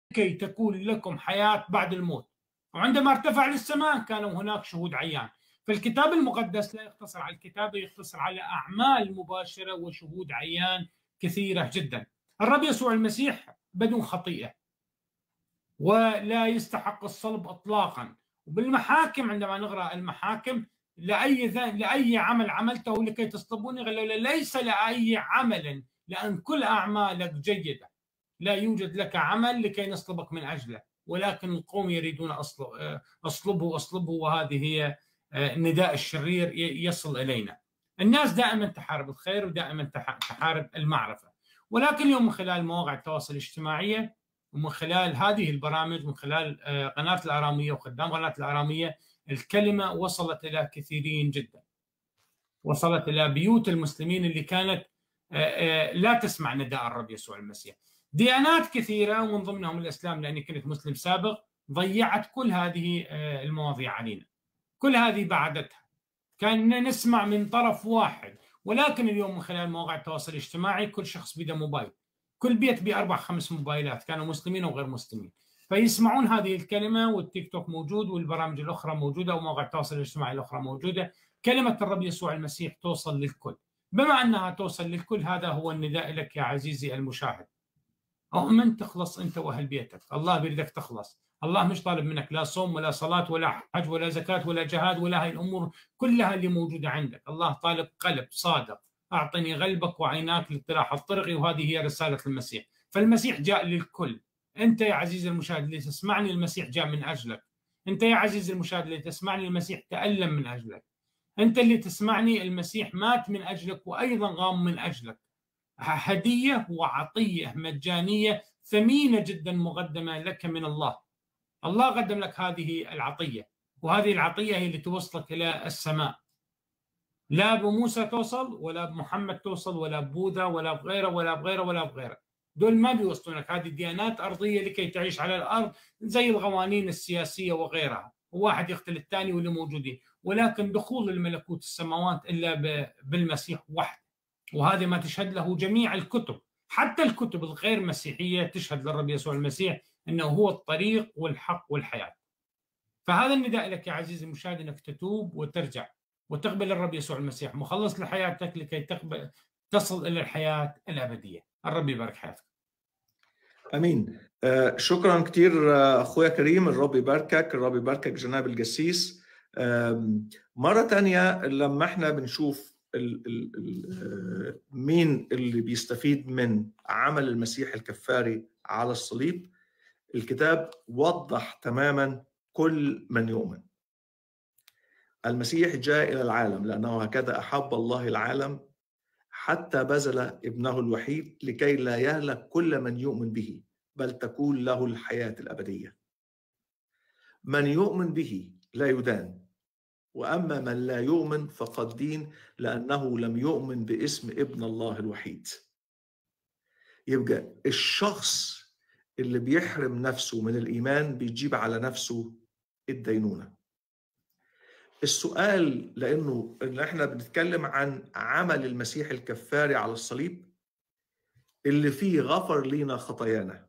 كي تكون لكم حياة بعد الموت وعندما ارتفع للسماء كانوا هناك شهود عيان فالكتاب المقدس لا يقتصر على الكتابة يقتصر على أعمال مباشرة وشهود عيان كثيرة جدا الرب يسوع المسيح بدون خطيئة ولا يستحق الصلب إطلاقا وبالمحاكم عندما نقرأ المحاكم لأي لأي عمل عملته لكي تصلبوني ليس لأي عمل لأن كل أعمالك جيدة لا يوجد لك عمل لكي نصلبك من أجله ولكن القوم يريدون أصلبه أصلبه وهذه هي نداء الشرير يصل إلينا الناس دائما تحارب الخير ودائما تحارب المعرفة ولكن اليوم من خلال مواقع التواصل الاجتماعي ومن خلال هذه البرامج من خلال قناة الآرامية وخدام قناة الآرامية الكلمة وصلت إلى كثيرين جدا وصلت إلى بيوت المسلمين اللي كانت لا تسمع نداء الرب يسوع المسيح ديانات كثيرة ومن ضمنهم الإسلام لأني كنت مسلم سابق ضيعت كل هذه المواضيع علينا كل هذه بعدتها كان نسمع من طرف واحد ولكن اليوم من خلال مواقع التواصل الاجتماعي كل شخص بده موبايل كل بيت بأربع خمس موبايلات كانوا مسلمين وغير مسلمين فيسمعون هذه الكلمة والتيك توك موجود والبرامج الأخرى موجودة ومواقع التواصل الاجتماعي الأخرى موجودة كلمة الرب يسوع المسيح توصل للكل بما أنها توصل للكل هذا هو النداء لك يا عزيزي المشاهد أؤمن تخلص أنت وأهل بيتك الله بيريدك تخلص الله مش طالب منك لا صوم ولا صلاة ولا حج ولا زكاة ولا جهاد ولا هاي الأمور كلها اللي موجودة عندك الله طالب قلب صادق أعطني قلبك وعيناك لاطلاع الطرق وهذه هي رسالة المسيح فالمسيح جاء للكل أنت يا عزيزي المشاهد اللي تسمعني المسيح جاء من أجلك أنت يا عزيزي المشاهد اللي تسمعني المسيح تألم من أجلك أنت اللي تسمعني المسيح مات من أجلك وأيضا قام من أجلك هدية وعطية مجانية ثمينة جدا مقدمة لك من الله الله قدم لك هذه العطية وهذه العطية هي اللي توصلك إلى السماء لا بموسى توصل ولا بمحمد توصل ولا ببوذا ولا بغيره ولا بغيره ولا بغيره دول ما بيوصلونك هذه ديانات أرضية لكي تعيش على الأرض زي القوانين السياسية وغيرها وواحد يقتل الثاني واللي موجودين ولكن دخول الملكوت السماوات إلا بالمسيح وحده وهذا ما تشهد له جميع الكتب حتى الكتب الغير مسيحية تشهد للرب يسوع المسيح أنه هو الطريق والحق والحياة فهذا النداء لك يا عزيزي المشاهد أنك تتوب وترجع وتقبل الرب يسوع المسيح مخلص لحياتك لكي تقبل تصل إلى الحياة الأبدية الرب يبارك حياتك امين آه شكرا كثير آه اخويا كريم الرب يباركك الرب يباركك جناب الجسيس آه مره تانية لما احنا بنشوف ال ال ال مين اللي بيستفيد من عمل المسيح الكفاري على الصليب الكتاب وضح تماما كل من يؤمن المسيح جاء الى العالم لانه هكذا احب الله العالم حتى بذل ابنه الوحيد لكي لا يهلك كل من يؤمن به بل تكون له الحياه الابديه من يؤمن به لا يدان واما من لا يؤمن فقد دين لانه لم يؤمن باسم ابن الله الوحيد يبقى الشخص اللي بيحرم نفسه من الايمان بيجيب على نفسه الدينونه السؤال لانه ان احنا بنتكلم عن عمل المسيح الكفاري على الصليب اللي فيه غفر لينا خطايانا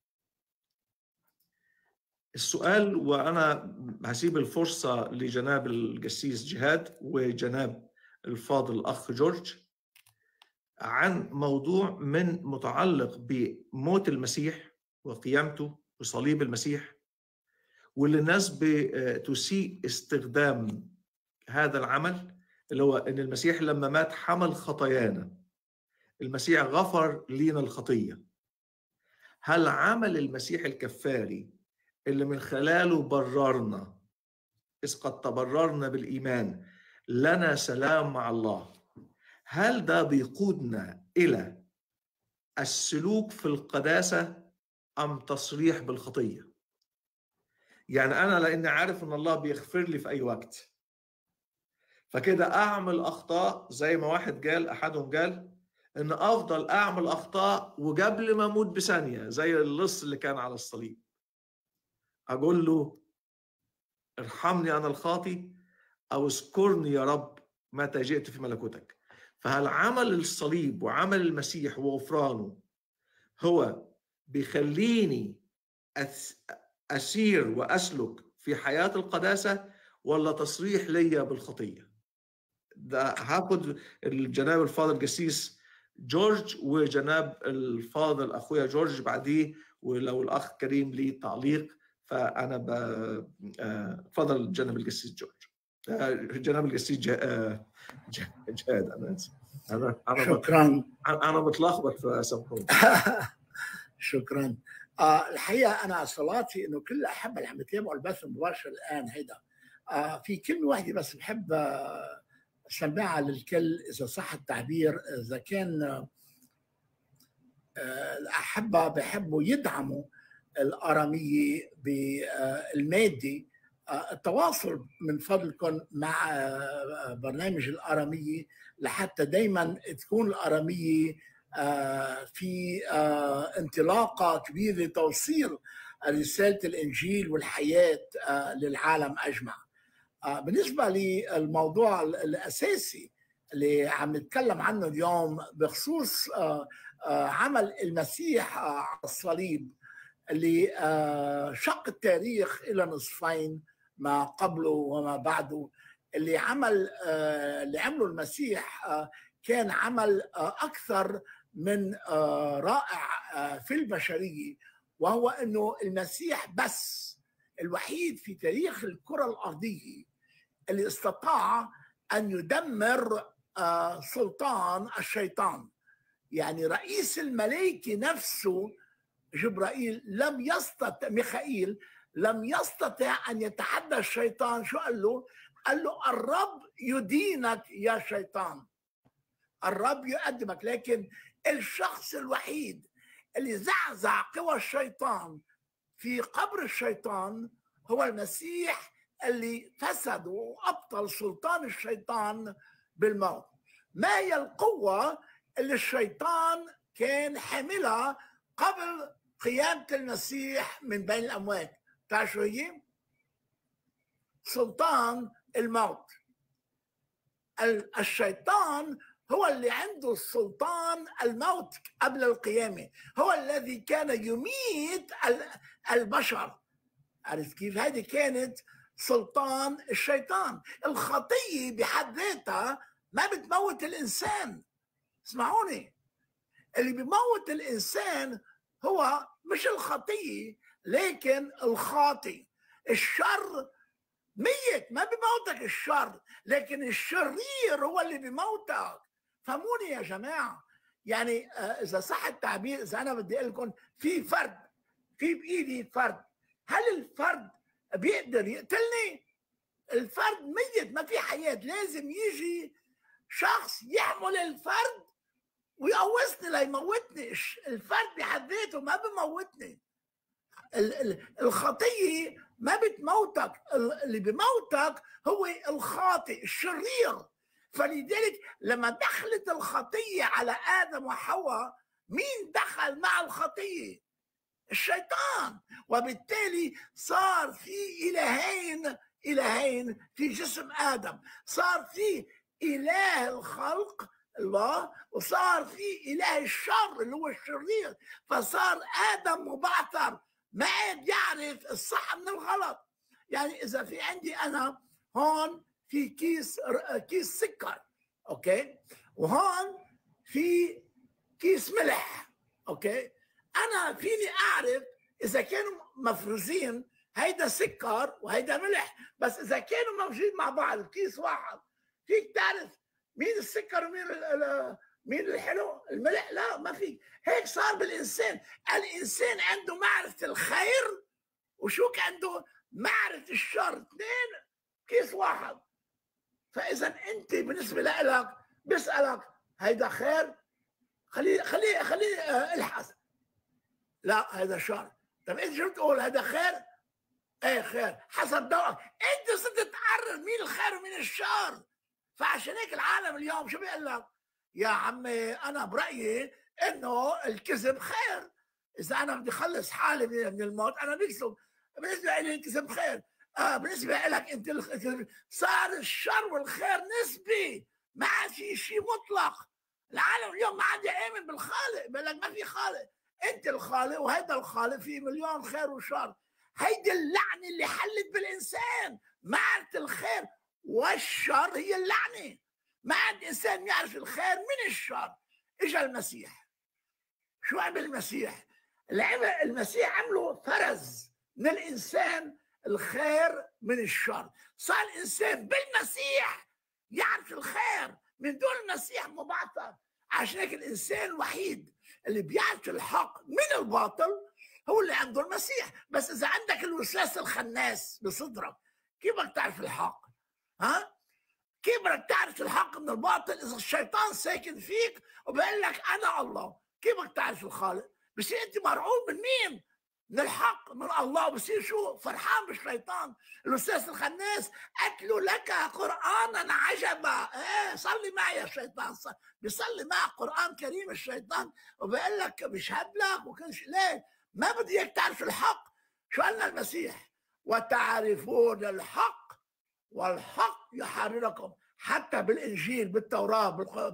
السؤال وانا هسيب الفرصه لجناب الجسيس جهاد وجناب الفاضل الاخ جورج عن موضوع من متعلق بموت المسيح وقيامته وصليب المسيح واللي الناس بتسيء استخدام هذا العمل اللي هو ان المسيح لما مات حمل خطايانا المسيح غفر لينا الخطيه هل عمل المسيح الكفاري اللي من خلاله بررنا إذ قد تبررنا بالإيمان لنا سلام مع الله هل ده بيقودنا إلى السلوك في القداسة أم تصريح بالخطية يعني أنا لأني عارف أن الله بيغفر لي في أي وقت فكده أعمل أخطاء زي ما واحد قال أحدهم قال ان افضل اعمل اخطاء وقبل ما اموت بثانيه زي اللص اللي كان على الصليب اقول له ارحمني انا الخاطي او اذكرني يا رب متى جئت في ملكوتك فهل عمل الصليب وعمل المسيح وغفرانه هو بيخليني اسير واسلك في حياه القداسه ولا تصريح ليا بالخطيه ده هاخد الجناب الفاضل قسيس جورج وجناب الفاضل اخويا جورج بعديه ولو الاخ كريم ليه تعليق فانا ب... فضل جناب القسيس جورج جناب القسيس جهاد انا اسف انا انا شكرا انا متلخبط فسامحوني شكرا آه الحقيقه انا صلاتي انه كل الاحبه اللي عم يتابعوا البث المباشر الان هيدا آه في كلمه واحده بس بحب آه سماعة للكل إذا صح التعبير إذا كان آه الأحبة بحبوا يدعموا الآرامية بالمادي آه التواصل من فضلكم مع آه برنامج الآرامية لحتى دايما تكون الآرامية في انطلاقة كبيرة لتوصيل رسالة الإنجيل والحياة للعالم أجمع بالنسبة للموضوع الأساسي اللي عم نتكلم عنه اليوم بخصوص عمل المسيح على الصليب اللي شق التاريخ إلى نصفين ما قبله وما بعده اللي عمل اللي عمله المسيح كان عمل أكثر من رائع في البشرية وهو أنه المسيح بس الوحيد في تاريخ الكرة الأرضية اللي استطاع أن يدمر سلطان الشيطان يعني رئيس الملائكة نفسه جبرائيل لم يستطع ميخائيل لم يستطع أن يتحدى الشيطان شو قال له؟ قال له الرب يدينك يا شيطان الرب يقدمك لكن الشخص الوحيد اللي زعزع قوى الشيطان في قبر الشيطان هو المسيح اللي فسد وابطل سلطان الشيطان بالموت ما هي القوه اللي الشيطان كان حاملها قبل قيامه المسيح من بين الاموات تعرف شو هي سلطان الموت الشيطان هو اللي عنده السلطان الموت قبل القيامه هو الذي كان يميت البشر عرفت كيف هذه كانت سلطان الشيطان الخطيه بحد ذاتها ما بتموت الانسان اسمعوني اللي بيموت الانسان هو مش الخطيه لكن الخاطي الشر ميت ما بيموتك الشر لكن الشرير هو اللي بيموتك فهموني يا جماعه يعني اذا صح التعبير اذا انا بدي اقول لكم في فرد في بايدي فرد هل الفرد بيقدر يقتلني؟ الفرد ميت ما في حياه لازم يجي شخص يحمل الفرد ويقوصني ليموتني الفرد بحد ذاته ما بموتني الخطيه ما بتموتك اللي بموتك هو الخاطئ الشرير فلذلك لما دخلت الخطيه على ادم وحواء مين دخل مع الخطيه الشيطان وبالتالي صار في الهين الهين في جسم ادم صار في اله الخلق الله وصار في اله الشر اللي هو الشرير فصار ادم مبعثر ما عاد يعرف الصح من الغلط يعني اذا في عندي انا هون في كيس كيس سكر اوكي وهون في كيس ملح اوكي انا فيني اعرف اذا كانوا مفروزين هيدا سكر وهيدا ملح بس اذا كانوا موجودين مع بعض بكيس واحد فيك تعرف مين السكر ومين مين الحلو الملح لا ما في هيك صار بالانسان الانسان عنده معرفه الخير وشوك عنده معرفه الشر اثنين كيس واحد فاذا انت بالنسبه لك بيسالك هيدا خير خليه خليه خليه الحس لا هذا شر طب انت شو بتقول هذا خير ايه خير حسب ذوقك انت صرت تقرر مين الخير ومين الشر فعشان هيك العالم اليوم شو بيقول لك يا عمي انا برايي انه الكذب خير اذا انا بدي اخلص حالي من الموت انا بكذب بالنسبه لي الكذب خير آه بالنسبه لك انت صار الشر والخير نسبي ما عاد في شيء مطلق العالم اليوم ما عاد يامن بالخالق بيقول لك ما في خالق انت الخالق وهذا الخالق في مليون خير وشر هيدي اللعنه اللي حلت بالانسان معرفه الخير والشر هي اللعنه ما عند انسان يعرف الخير من الشر اجى المسيح شو عمل المسيح؟ المسيح عمله فرز من الانسان الخير من الشر صار الانسان بالمسيح يعرف الخير من دون المسيح مبعثر عشان هيك الانسان الوحيد اللي بيعرف الحق من الباطل هو اللي عنده المسيح بس اذا عندك الوسواس الخناس بصدرك كيف بدك تعرف الحق ها كيف بدك تعرف الحق من الباطل اذا الشيطان ساكن فيك وبيقول لك انا الله كيف بدك تعرف الخالق بصير انت مرعوب من مين من الحق من الله بصير شو فرحان بالشيطان الاستاذ الخناس اتلو لك قرانا عجبا ايه صلي معي يا شيطان بيصلي معك قران كريم الشيطان وبيقول لك بيشهد لك وكل شيء ليه ما بدي اياك تعرف الحق شو قالنا المسيح وتعرفون الحق والحق يحرركم حتى بالانجيل بالتوراه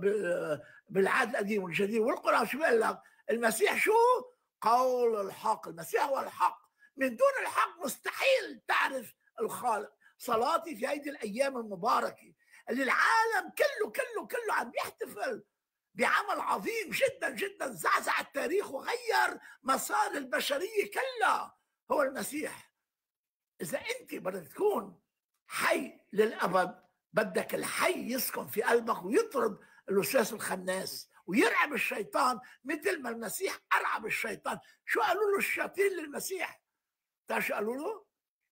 بالعهد القديم والجديد والقران شو بيقول لك المسيح شو قول الحق المسيح هو الحق من دون الحق مستحيل تعرف الخالق صلاتي في هذه الايام المباركه اللي العالم كله كله كله عم بيحتفل بعمل عظيم جدا جدا زعزع التاريخ وغير مسار البشريه كلها هو المسيح اذا انت بدك تكون حي للابد بدك الحي يسكن في قلبك ويطرد الوسواس الخناس ويرعب الشيطان مثل ما المسيح ارعب الشيطان شو قالوا له الشياطين للمسيح تعرف شو قالوا له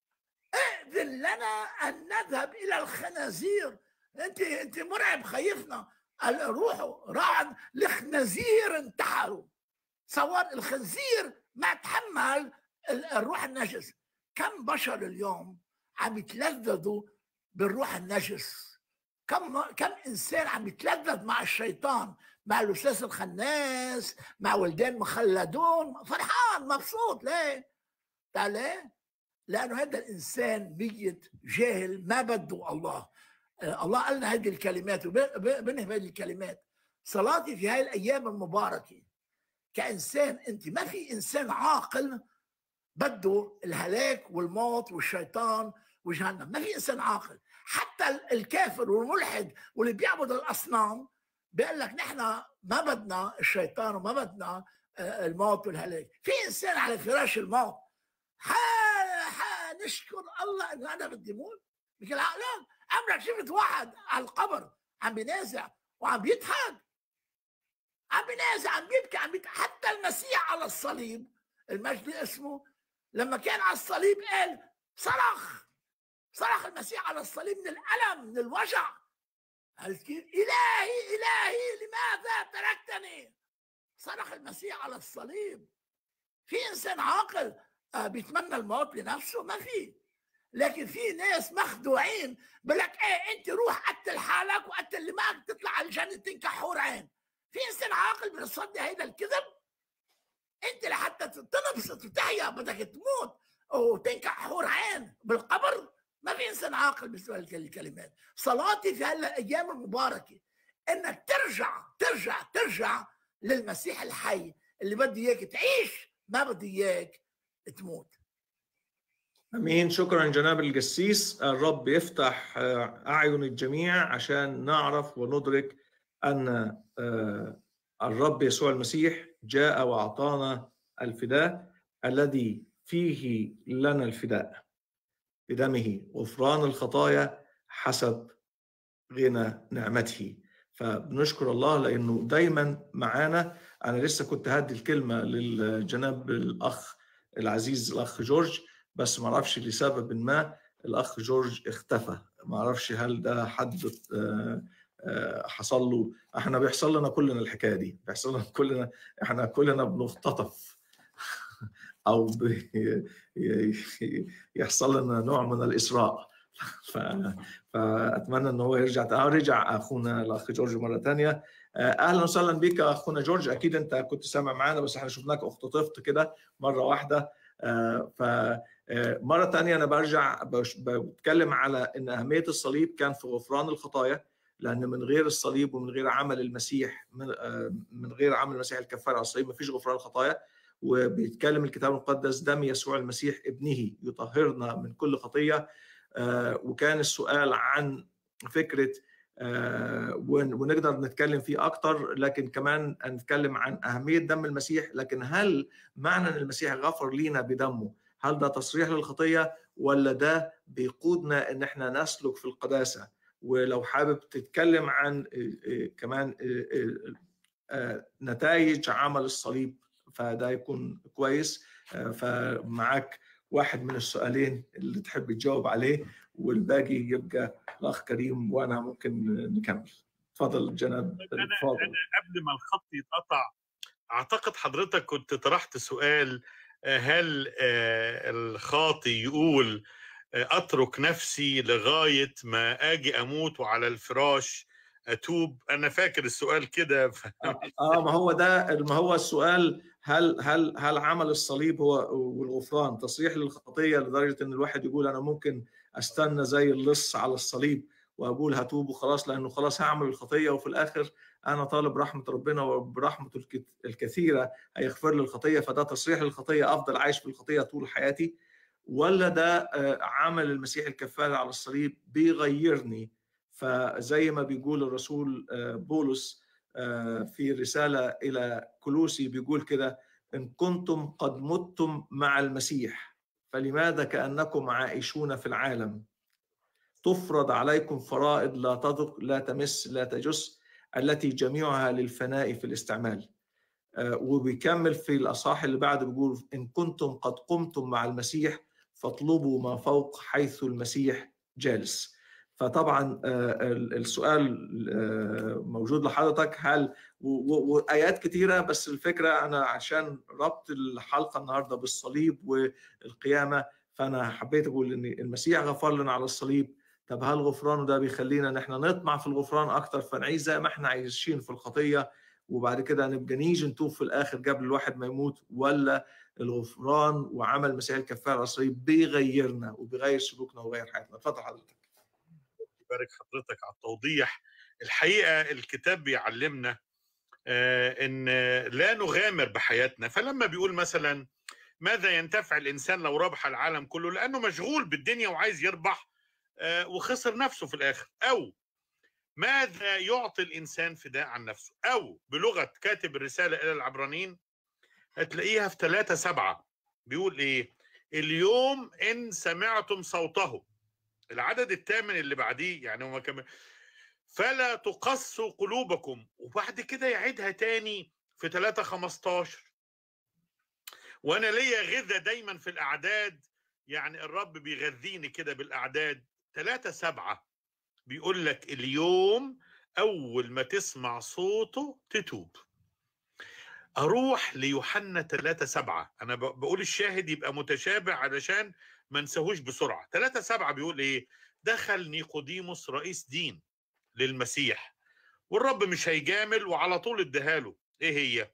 ائذن لنا ان نذهب الى الخنازير انت انت مرعب خيفنا قال روحوا راعوا الخنازير انتحروا صور الخنزير ما تحمل الروح النجس كم بشر اليوم عم يتلذذوا بالروح النجس كم كم انسان عم يتلذذ مع الشيطان مع الاستاذ الخناس مع ولدان مخلدون فرحان مبسوط ليه؟ تعال ليه؟ لانه هذا الانسان ميت جاهل ما بده الله آه، الله قال لنا هذه الكلمات وبنهي هذه الكلمات صلاتي في هذه الايام المباركه كانسان انت ما في انسان عاقل بده الهلاك والموت والشيطان وجهنم ما في انسان عاقل حتى الكافر والملحد واللي بيعبد الاصنام بيقول لك نحن ما بدنا الشيطان وما بدنا آه، الموت والهلاك في انسان على فراش الموت نشكر الله انه انا بدي موت مثل عقلان عمرك شفت واحد على القبر عم بينازع وعم بيضحك عم بينازع عم بيبكي عم بيبكي حتى المسيح على الصليب المجد اسمه لما كان على الصليب قال صرخ صرخ المسيح على الصليب من الألم من الوجع قال كيف إلهي إلهي لماذا تركتني صرخ المسيح على الصليب في إنسان عاقل آه، بيتمنى الموت لنفسه ما في لكن في ناس مخدوعين بقول لك ايه انت روح قتل حالك وقتل اللي معك تطلع على الجنه تنكح حور عين في انسان عاقل بيصدق هيدا الكذب انت لحتى تنبسط وتحيا بدك تموت وتنكح حور عين بالقبر ما في انسان عاقل بيسمع الكلمات صلاتي في هالايام المباركه انك ترجع ترجع ترجع للمسيح الحي اللي بدي اياك تعيش ما بدي اياك تموت امين شكرا جناب القسيس الرب يفتح آه، اعين الجميع عشان نعرف وندرك ان آه، الرب يسوع المسيح جاء واعطانا الفداء الذي فيه لنا الفداء بدمه غفران الخطايا حسب غنى نعمته فبنشكر الله لانه دايما معانا انا لسه كنت هدي الكلمه للجناب الاخ العزيز الاخ جورج بس ما اعرفش لسبب ما الاخ جورج اختفى ما اعرفش هل ده حد آه، آه، حصل له احنا بيحصل لنا كلنا الحكايه دي بيحصل لنا كلنا احنا كلنا بنختطف او يحصل لنا نوع من الاسراء فاتمنى ان هو يرجع آه رجع اخونا الاخ جورج مره ثانيه آه، اهلا وسهلا بك اخونا جورج اكيد انت كنت سامع معانا بس احنا شفناك اختطفت كده مره واحده آه، ف آه، مرة ثانية أنا برجع بتكلم على أن أهمية الصليب كان في غفران الخطايا لأن من غير الصليب ومن غير عمل المسيح من غير عمل المسيح الكفارة على الصليب ما فيش غفران الخطايا وبيتكلم الكتاب المقدس دم يسوع المسيح ابنه يطهرنا من كل خطيه آه، وكان السؤال عن فكره آه، ون- ونقدر نتكلم فيه اكتر لكن كمان نتكلم عن اهميه دم المسيح لكن هل معنى ان المسيح غفر لينا بدمه هل ده تصريح للخطيه ولا ده بيقودنا ان احنا نسلك في القداسه ولو حابب تتكلم عن آه، آه، كمان نتائج عمل الصليب فده يكون كويس آه، فمعاك واحد من السؤالين اللي تحب تجاوب عليه والباقي يبقى الاخ كريم وانا ممكن نكمل تفضل جناب طيب أنا- تفضل قبل ما الخط يتقطع اعتقد حضرتك كنت طرحت سؤال آه، هل آه، الخاطي يقول آه، اترك نفسي لغايه ما اجي اموت وعلى الفراش اتوب انا فاكر السؤال كده ف... اه ما هو ده ما هو السؤال هل هل هل عمل الصليب هو والغفران تصريح للخطيه لدرجه ان الواحد يقول انا ممكن استنى زي اللص على الصليب واقول هتوب وخلاص لانه خلاص هعمل الخطيه وفي الاخر انا طالب رحمه ربنا وبرحمته الك- الكثيره هيغفر لي الخطيه فده تصريح للخطيه افضل عايش في الخطيه طول حياتي ولا ده آه، عمل المسيح الكفاره على الصليب بيغيرني فزي ما بيقول الرسول آه، بولس آه، في رسالة إلى كلوسي بيقول كده إن كنتم قد متم مع المسيح فلماذا كأنكم عائشون في العالم تفرض عليكم فرائض لا تذق لا تمس لا تجس التي جميعها للفناء في الاستعمال آه، وبيكمل في الأصحاح اللي بعده بيقول إن كنتم قد قمتم مع المسيح فاطلبوا ما فوق حيث المسيح جالس فطبعا آه، ال- السؤال آه، موجود لحضرتك هل و- و- وايات كتيره بس الفكره انا عشان ربط الحلقه النهارده بالصليب والقيامه فانا حبيت اقول ان المسيح غفر لنا على الصليب طب هل غفرانه ده بيخلينا ان احنا نطمع في الغفران اكتر فنعيش زي ما احنا عايشين في الخطيه وبعد كده نبقى نيجي نتوب في الاخر قبل الواحد ما يموت ولا الغفران وعمل المسيح الكفاره على الصليب بيغيرنا وبيغير سلوكنا وبيغير حياتنا اتفضل حضرتك يبارك حضرتك على التوضيح الحقيقه الكتاب بيعلمنا آه، ان لا نغامر بحياتنا فلما بيقول مثلا ماذا ينتفع الانسان لو ربح العالم كله لانه مشغول بالدنيا وعايز يربح آه، وخسر نفسه في الاخر او ماذا يعطي الانسان فداء عن نفسه او بلغه كاتب الرساله الى العبرانيين هتلاقيها في ثلاثة سبعة بيقول ايه اليوم ان سمعتم صوته العدد الثامن اللي بعديه يعني هو كمان فلا تقسوا قلوبكم وبعد كده يعيدها تاني في 3 15 وانا ليا غذا دايما في الاعداد يعني الرب بيغذيني كده بالاعداد 3 7 بيقول لك اليوم اول ما تسمع صوته تتوب اروح ليوحنا 3 7 انا ب- بقول الشاهد يبقى متشابه علشان ما نساهوش بسرعه 3 7 بيقول ايه دخل نيقوديموس رئيس دين للمسيح والرب مش هيجامل وعلى طول اداها ايه هي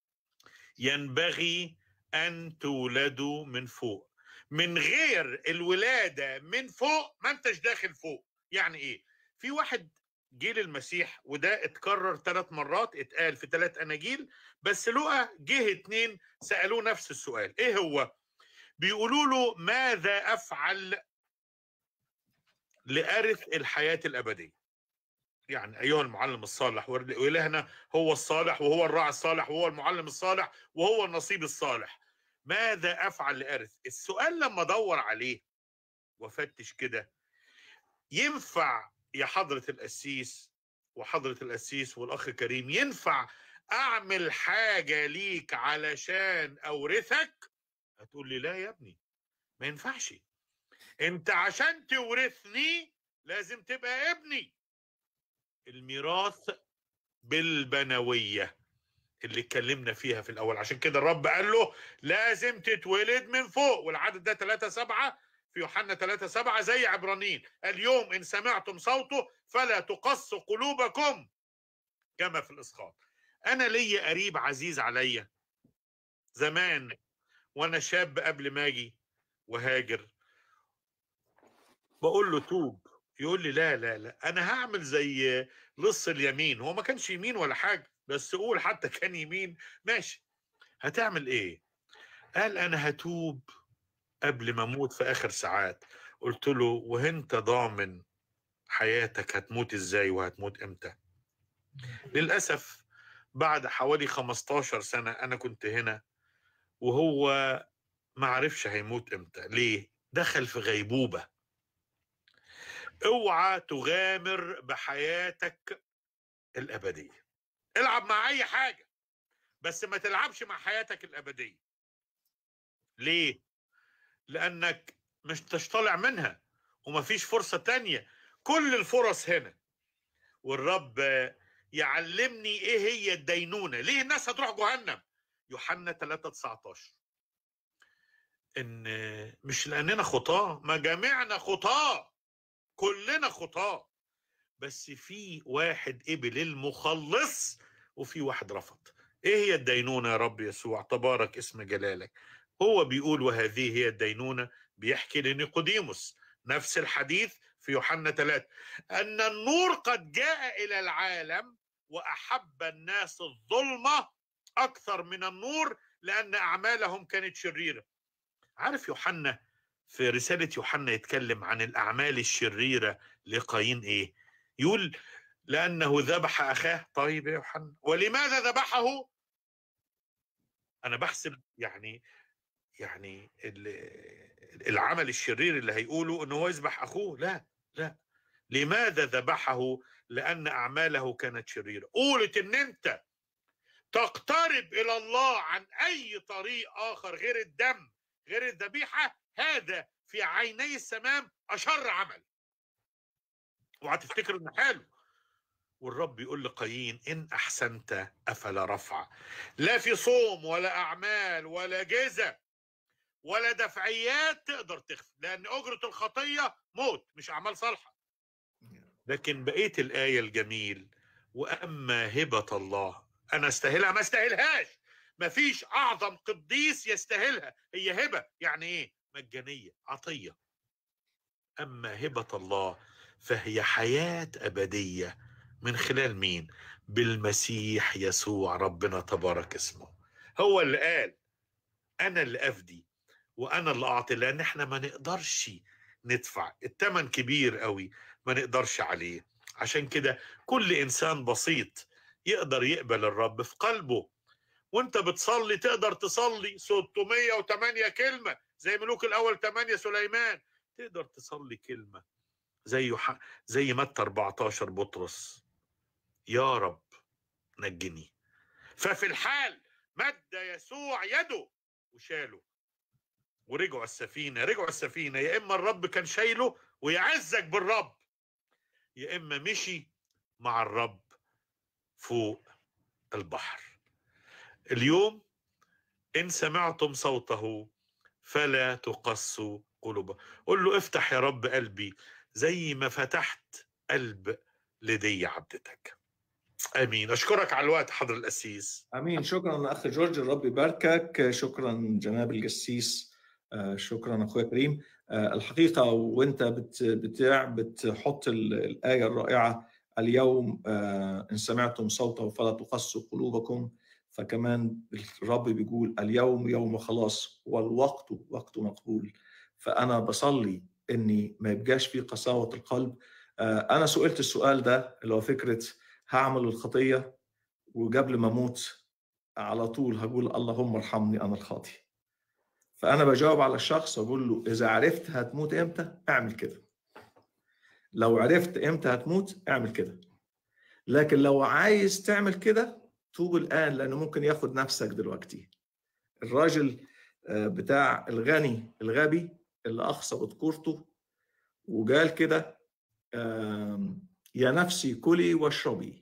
ينبغي ان تولدوا من فوق من غير الولاده من فوق ما انتش داخل فوق يعني ايه في واحد جه للمسيح وده اتكرر ثلاث مرات اتقال في ثلاث اناجيل بس لقى جه اتنين سالوه نفس السؤال ايه هو بيقولوا له ماذا افعل لارث الحياه الابديه يعني ايها المعلم الصالح والهنا هو الصالح وهو الراعي الصالح وهو المعلم الصالح وهو النصيب الصالح ماذا افعل لارث السؤال لما ادور عليه وافتش كده ينفع يا حضره القسيس وحضره القسيس والاخ كريم ينفع اعمل حاجه ليك علشان اورثك هتقول لي لا يا ابني ما ينفعش انت عشان تورثني لازم تبقى ابني الميراث بالبنويه اللي اتكلمنا فيها في الاول عشان كده الرب قال له لازم تتولد من فوق والعدد ده 3 7 في يوحنا 3 7 زي عبرانيين اليوم ان سمعتم صوته فلا تقصوا قلوبكم كما في الاسقاط انا ليا قريب عزيز عليا زمان وانا شاب قبل ما اجي وهاجر بقول له توب يقول لي لا لا لا انا هعمل زي لص اليمين هو ما كانش يمين ولا حاجه بس قول حتى كان يمين ماشي هتعمل ايه قال انا هتوب قبل ما اموت في اخر ساعات قلت له وانت ضامن حياتك هتموت ازاي وهتموت امتى للاسف بعد حوالي 15 سنه انا كنت هنا وهو ما عرفش هيموت امتى ليه دخل في غيبوبه اوعى تغامر بحياتك الابديه العب مع اي حاجه بس ما تلعبش مع حياتك الابديه ليه لانك مش تطلع منها ومفيش فرصه تانية كل الفرص هنا والرب يعلمني ايه هي الدينونه ليه الناس هتروح جهنم يوحنا 3 19 ان مش لاننا خطاه ما جميعنا خطاه كلنا خطاه بس في واحد قبل المخلص وفي واحد رفض ايه هي الدينونه يا رب يسوع تبارك اسم جلالك هو بيقول وهذه هي الدينونه بيحكي لنيقوديموس نفس الحديث في يوحنا 3 ان النور قد جاء الى العالم واحب الناس الظلمه اكثر من النور لان اعمالهم كانت شريره عارف يوحنا في رساله يوحنا يتكلم عن الاعمال الشريره لقايين ايه يقول لانه ذبح اخاه طيب يا يوحنا ولماذا ذبحه انا بحسب يعني يعني العمل الشرير اللي هيقوله انه هو يذبح اخوه لا لا لماذا ذبحه لان اعماله كانت شريره قولت ان انت تقترب الى الله عن اي طريق اخر غير الدم غير الذبيحه هذا في عيني السمام اشر عمل وهتفتكر انه حلو والرب يقول لقايين ان احسنت افلا رفع لا في صوم ولا اعمال ولا جزا ولا دفعيات تقدر تخفي لان اجره الخطيه موت مش اعمال صالحه لكن بقيه الايه الجميل واما هبه الله انا استاهلها ما استاهلهاش مفيش اعظم قديس يستاهلها هي هبه يعني ايه مجانيه عطيه اما هبه الله فهي حياه ابديه من خلال مين بالمسيح يسوع ربنا تبارك اسمه هو اللي قال انا اللي افدي وانا اللي اعطي لان احنا ما نقدرش ندفع الثمن كبير قوي ما نقدرش عليه عشان كده كل انسان بسيط يقدر يقبل الرب في قلبه وانت بتصلي تقدر تصلي 608 كلمة زي ملوك الأول 8 سليمان تقدر تصلي كلمة زي يح... زي متى 14 بطرس يا رب نجني ففي الحال مد يسوع يده وشاله ورجعوا السفينة رجعوا السفينة يا إما الرب كان شايله ويعزك بالرب يا إما مشي مع الرب فوق البحر اليوم إن سمعتم صوته فلا تقسوا قلوبا قل له افتح يا رب قلبي زي ما فتحت قلب لدي عبدتك امين اشكرك على الوقت حضر القسيس امين شكرا اخ جورج الرب يباركك شكرا جناب القسيس شكرا اخويا كريم الحقيقه وانت بتاع بتحط الايه الرائعه اليوم ان سمعتم صوته فلا تقسوا قلوبكم فكمان الرب بيقول اليوم يوم خلاص والوقت وقت مقبول فانا بصلي اني ما يبقاش في قساوه القلب انا سئلت السؤال ده اللي هو فكره هعمل الخطيه وقبل ما اموت على طول هقول اللهم ارحمني انا الخاطي فانا بجاوب على الشخص واقول له اذا عرفت هتموت امتى اعمل كده لو عرفت امتى هتموت اعمل كده لكن لو عايز تعمل كده توب الان لانه ممكن ياخد نفسك دلوقتي الراجل بتاع الغني الغبي اللي اخصى بذكورته وقال كده يا نفسي كلي واشربي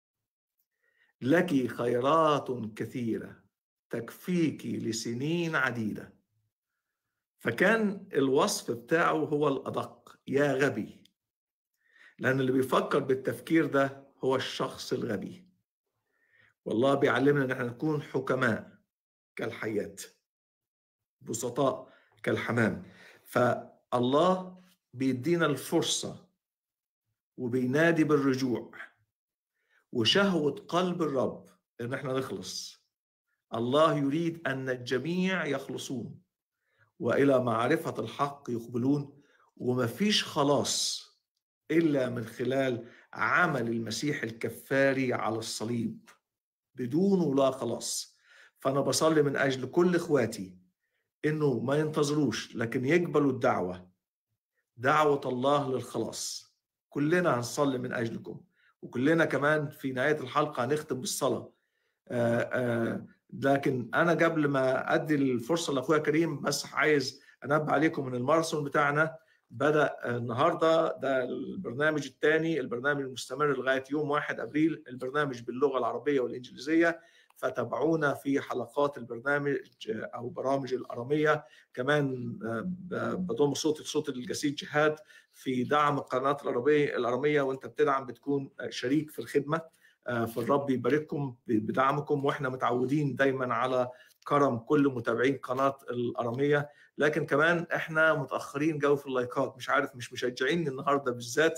لك خيرات كثيره تكفيك لسنين عديده فكان الوصف بتاعه هو الادق يا غبي لان اللي بيفكر بالتفكير ده هو الشخص الغبي والله بيعلمنا ان احنا نكون حكماء كالحياة بسطاء كالحمام فالله بيدينا الفرصة وبينادي بالرجوع وشهوة قلب الرب ان احنا نخلص الله يريد أن الجميع يخلصون وإلى معرفة الحق يقبلون وما فيش خلاص إلا من خلال عمل المسيح الكفاري على الصليب بدونه لا خلاص فأنا بصلي من أجل كل إخواتي إنه ما ينتظروش لكن يقبلوا الدعوة دعوة الله للخلاص كلنا هنصلي من أجلكم وكلنا كمان في نهاية الحلقة هنختم بالصلاة آآ آآ لكن أنا قبل ما أدي الفرصة لأخويا كريم بس عايز أنبه عليكم من الماراثون بتاعنا بدأ النهاردة ده البرنامج الثاني البرنامج المستمر لغاية يوم 1 أبريل البرنامج باللغة العربية والإنجليزية فتابعونا في حلقات البرنامج او برامج الاراميه كمان بضم صوتي صوت الجسيد جهاد في دعم القناه العربيه الاراميه وانت بتدعم بتكون شريك في الخدمه فالرب يبارككم بدعمكم واحنا متعودين دايما على كرم كل متابعين قناه الاراميه لكن كمان احنا متاخرين جو في اللايكات مش عارف مش مشجعين النهارده بالذات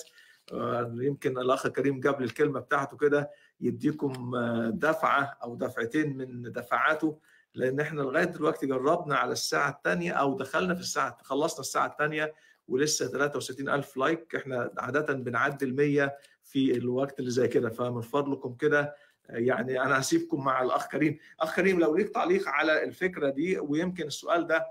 يمكن الاخ كريم قبل الكلمه بتاعته كده يديكم دفعه او دفعتين من دفعاته لان احنا لغايه دلوقتي جربنا على الساعه الثانيه او دخلنا في الساعه خلصنا الساعه الثانيه ولسه 63 ألف لايك احنا عادة بنعدي ال 100 في الوقت اللي زي كده فمن فضلكم كده يعني انا هسيبكم مع الاخ كريم اخ كريم لو ليك تعليق على الفكره دي ويمكن السؤال ده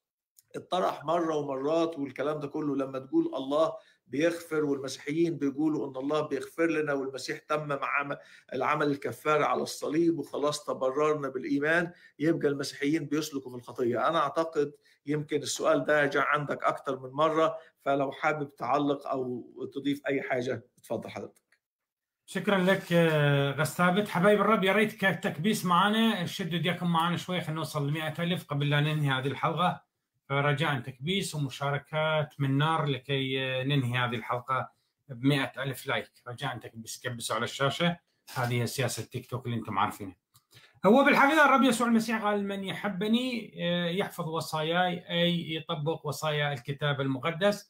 اتطرح مره ومرات والكلام ده كله لما تقول الله بيغفر والمسيحيين بيقولوا ان الله بيغفر لنا والمسيح تمم العمل الكفاري على الصليب وخلاص تبررنا بالايمان يبقى المسيحيين بيسلكوا في الخطيه انا اعتقد يمكن السؤال ده جاء عندك اكثر من مره فلو حابب تعلق او تضيف اي حاجه اتفضل حضرتك شكرا لك غستابت حبايب الرب يا ريت كتكبيس معنا شدوا ايديكم معنا شوي خلينا نوصل ل 100000 قبل لا ننهي هذه الحلقه فرجاء تكبيس ومشاركات من نار لكي ننهي هذه الحلقة ب ألف لايك رجاء تكبس كبسوا على الشاشة هذه هي سياسة تيك توك اللي انتم عارفينها هو بالحقيقة الرب يسوع المسيح قال من يحبني يحفظ وصاياي أي يطبق وصايا الكتاب المقدس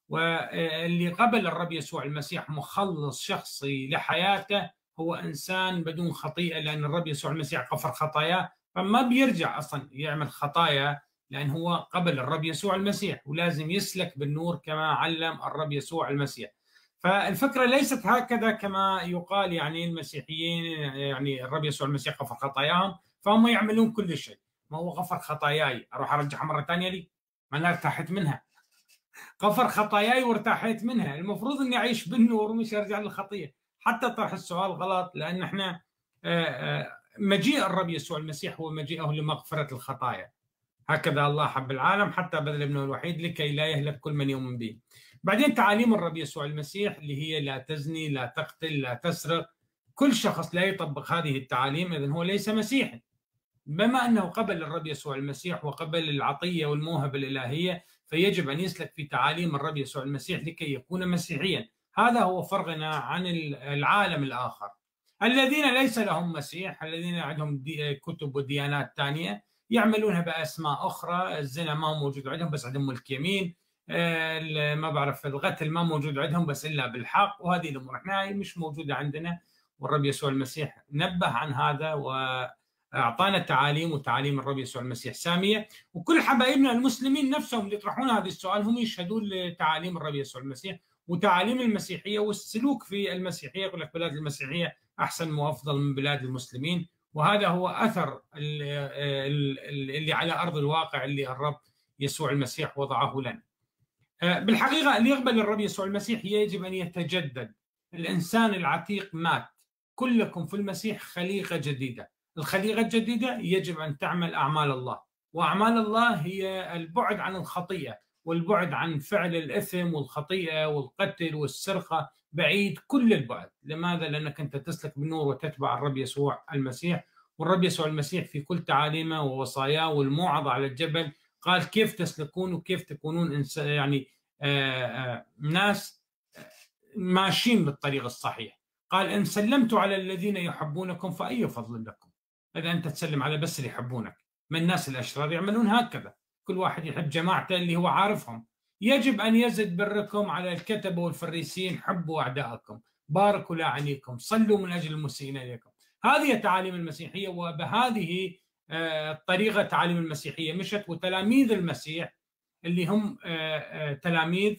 واللي قبل الرب يسوع المسيح مخلص شخصي لحياته هو إنسان بدون خطيئة لأن الرب يسوع المسيح غفر خطاياه فما بيرجع أصلا يعمل خطايا لأن هو قبل الرب يسوع المسيح ولازم يسلك بالنور كما علم الرب يسوع المسيح فالفكرة ليست هكذا كما يقال يعني المسيحيين يعني الرب يسوع المسيح غفر خطاياهم فهم يعملون كل شيء ما هو غفر خطاياي أروح أرجعها مرة ثانية لي ما أنا ارتحت منها غفر خطاياي وارتحيت منها المفروض اني اعيش بالنور ومش ارجع للخطيه حتى طرح السؤال غلط لان احنا مجيء الرب يسوع المسيح هو مجيئه لمغفره الخطايا هكذا الله حب العالم حتى بذل ابنه الوحيد لكي لا يهلك كل من يؤمن به بعدين تعاليم الرب يسوع المسيح اللي هي لا تزني لا تقتل لا تسرق كل شخص لا يطبق هذه التعاليم اذا هو ليس مسيحي بما انه قبل الرب يسوع المسيح وقبل العطيه والموهبه الالهيه فيجب ان يسلك في تعاليم الرب يسوع المسيح لكي يكون مسيحيا هذا هو فرقنا عن العالم الاخر الذين ليس لهم مسيح الذين عندهم كتب وديانات ثانيه يعملونها باسماء اخرى الزنا ما موجود عندهم بس عندهم ملك يمين ما بعرف القتل ما موجود عندهم بس الا بالحق وهذه الامور احنا مش موجوده عندنا والرب يسوع المسيح نبه عن هذا واعطانا تعاليم وتعاليم الرب يسوع المسيح ساميه وكل حبايبنا المسلمين نفسهم اللي يطرحون هذا السؤال هم يشهدون لتعاليم الرب يسوع المسيح وتعاليم المسيحيه والسلوك في المسيحيه يقول لك بلاد المسيحيه احسن وافضل من بلاد المسلمين وهذا هو اثر اللي على ارض الواقع اللي الرب يسوع المسيح وضعه لنا. بالحقيقه اللي يقبل الرب يسوع المسيح يجب ان يتجدد. الانسان العتيق مات. كلكم في المسيح خليقه جديده. الخليقه الجديده يجب ان تعمل اعمال الله. واعمال الله هي البعد عن الخطيئه والبعد عن فعل الاثم والخطيئه والقتل والسرقه بعيد كل البعد، لماذا؟ لانك انت تسلك بالنور وتتبع الرب يسوع المسيح، والرب يسوع المسيح في كل تعاليمه ووصاياه والموعظه على الجبل قال كيف تسلكون وكيف تكونون يعني آآ آآ ناس ماشيين بالطريق الصحيح. قال ان سلمتوا على الذين يحبونكم فاي فضل لكم. اذا انت تسلم على بس اللي يحبونك. من الناس الاشرار يعملون هكذا، كل واحد يحب جماعته اللي هو عارفهم. يجب ان يزد بركم على الكتبه والفريسين حبوا اعدائكم، باركوا لاعنيكم، صلوا من اجل المسيئين اليكم. هذه التعاليم المسيحيه وبهذه آه، طريقه تعاليم المسيحيه مشت وتلاميذ المسيح اللي هم تلاميذ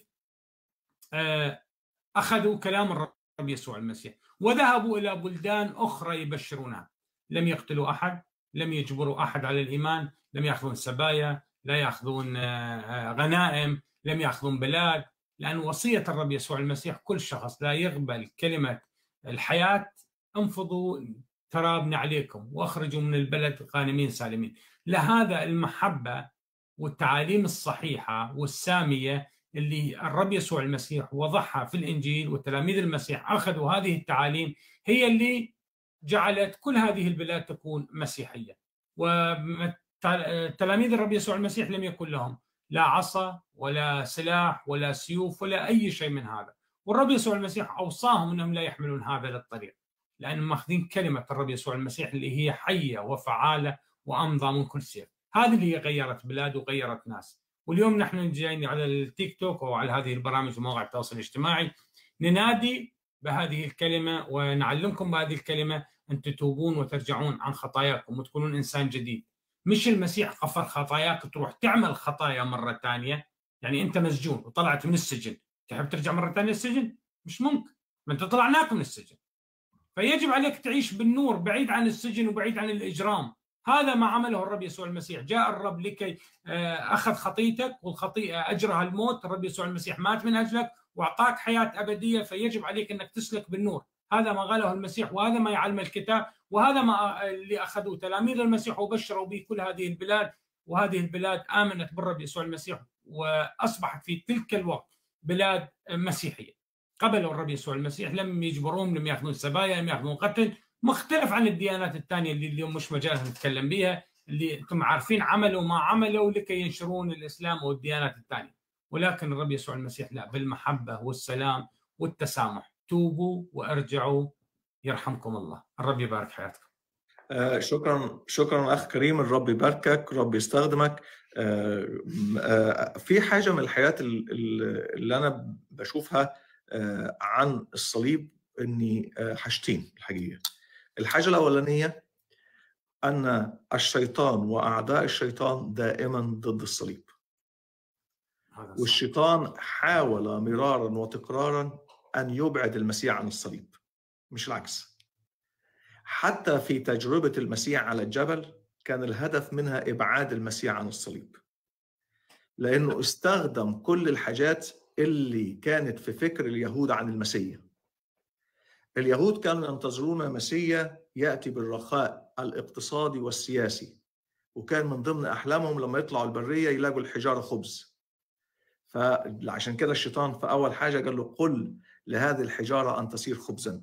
اخذوا كلام الرب يسوع المسيح وذهبوا الى بلدان اخرى يبشرونها لم يقتلوا احد لم يجبروا احد على الايمان لم ياخذون سبايا لا ياخذون غنائم لم ياخذون بلاد لان وصيه الرب يسوع المسيح كل شخص لا يقبل كلمه الحياه انفضوا ترابنا عليكم واخرجوا من البلد غانمين سالمين لهذا المحبه والتعاليم الصحيحه والساميه اللي الرب يسوع المسيح وضعها في الانجيل وتلاميذ المسيح اخذوا هذه التعاليم هي اللي جعلت كل هذه البلاد تكون مسيحيه وتلاميذ الرب يسوع المسيح لم يكن لهم لا عصا ولا سلاح ولا سيوف ولا اي شيء من هذا والرب يسوع المسيح اوصاهم انهم لا يحملون هذا للطريق لانهم ماخذين كلمه الرب يسوع المسيح اللي هي حيه وفعاله وامضى من كل سيف هذه اللي هي غيرت بلاد وغيرت ناس واليوم نحن جايين على التيك توك او على هذه البرامج ومواقع التواصل الاجتماعي ننادي بهذه الكلمه ونعلمكم بهذه الكلمه ان تتوبون وترجعون عن خطاياكم وتكونون انسان جديد مش المسيح غفر خطاياك تروح تعمل خطايا مره ثانيه يعني انت مسجون وطلعت من السجن تحب ترجع مره ثانيه السجن مش ممكن ما انت طلعناك من السجن فيجب عليك تعيش بالنور بعيد عن السجن وبعيد عن الاجرام هذا ما عمله الرب يسوع المسيح جاء الرب لكي آه، اخذ خطيتك والخطيئه اجرها الموت الرب يسوع المسيح مات من اجلك واعطاك حياه ابديه فيجب عليك انك تسلك بالنور هذا ما قاله المسيح وهذا ما يعلم الكتاب وهذا ما اللي اخذوه تلاميذ المسيح وبشروا به كل هذه البلاد وهذه البلاد امنت بالرب يسوع المسيح واصبحت في تلك الوقت بلاد مسيحيه قبلوا الرب يسوع المسيح لم يجبروهم لم ياخذون سبايا لم ياخذون قتل مختلف عن الديانات الثانيه اللي اليوم مش مجالها نتكلم بها اللي انتم عارفين عملوا ما عملوا لكي ينشرون الاسلام والديانات الثانيه ولكن الرب يسوع المسيح لا بالمحبه والسلام والتسامح توبوا وارجعوا يرحمكم الله الرب يبارك حياتكم آه شكرا شكرا اخ كريم الرب يباركك الرب يستخدمك آه آه في حاجه من الحياه اللي انا بشوفها آه عن الصليب اني آه، حاجتين الحقيقه الحاجه الاولانيه ان الشيطان واعداء الشيطان دائما ضد الصليب والشيطان حاول مرارا وتكرارا ان يبعد المسيح عن الصليب مش العكس حتى في تجربه المسيح على الجبل كان الهدف منها ابعاد المسيح عن الصليب لانه استخدم كل الحاجات اللي كانت في فكر اليهود عن المسيح اليهود كانوا ينتظرون مسيا ياتي بالرخاء الاقتصادي والسياسي وكان من ضمن احلامهم لما يطلعوا البريه يلاقوا الحجاره خبز فعشان كده الشيطان في اول حاجه قال له قل لهذه الحجاره ان تصير خبزا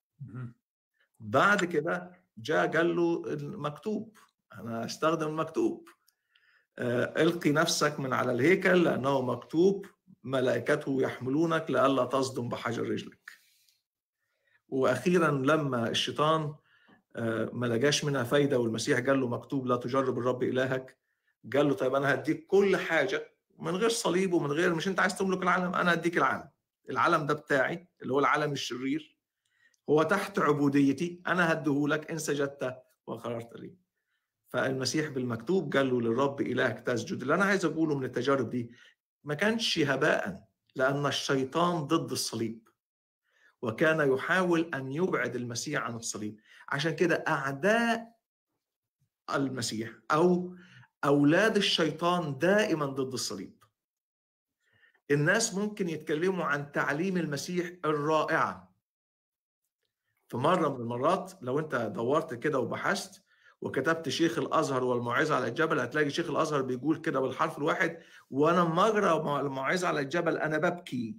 بعد كده جاء قال له المكتوب انا استخدم المكتوب آه، القي نفسك من على الهيكل لانه مكتوب ملائكته يحملونك لئلا تصدم بحجر رجلك واخيرا لما الشيطان آه، ما لقاش منها فايده والمسيح قال له مكتوب لا تجرب الرب الهك قال له طيب انا هديك كل حاجه من غير صليب ومن غير مش انت عايز تملك العالم انا هديك العالم العالم ده بتاعي اللي هو العالم الشرير هو تحت عبوديتي انا هديهولك ان سجدت وقررت لي فالمسيح بالمكتوب قال له للرب الهك تسجد اللي انا عايز اقوله من التجارب دي ما كانش هباء لان الشيطان ضد الصليب وكان يحاول ان يبعد المسيح عن الصليب عشان كده اعداء المسيح او اولاد الشيطان دائما ضد الصليب الناس ممكن يتكلموا عن تعليم المسيح الرائعه في مره من المرات لو انت دورت كده وبحثت وكتبت شيخ الازهر والموعظه على الجبل هتلاقي شيخ الازهر بيقول كده بالحرف الواحد وانا لما اقرا الموعظه على الجبل انا ببكي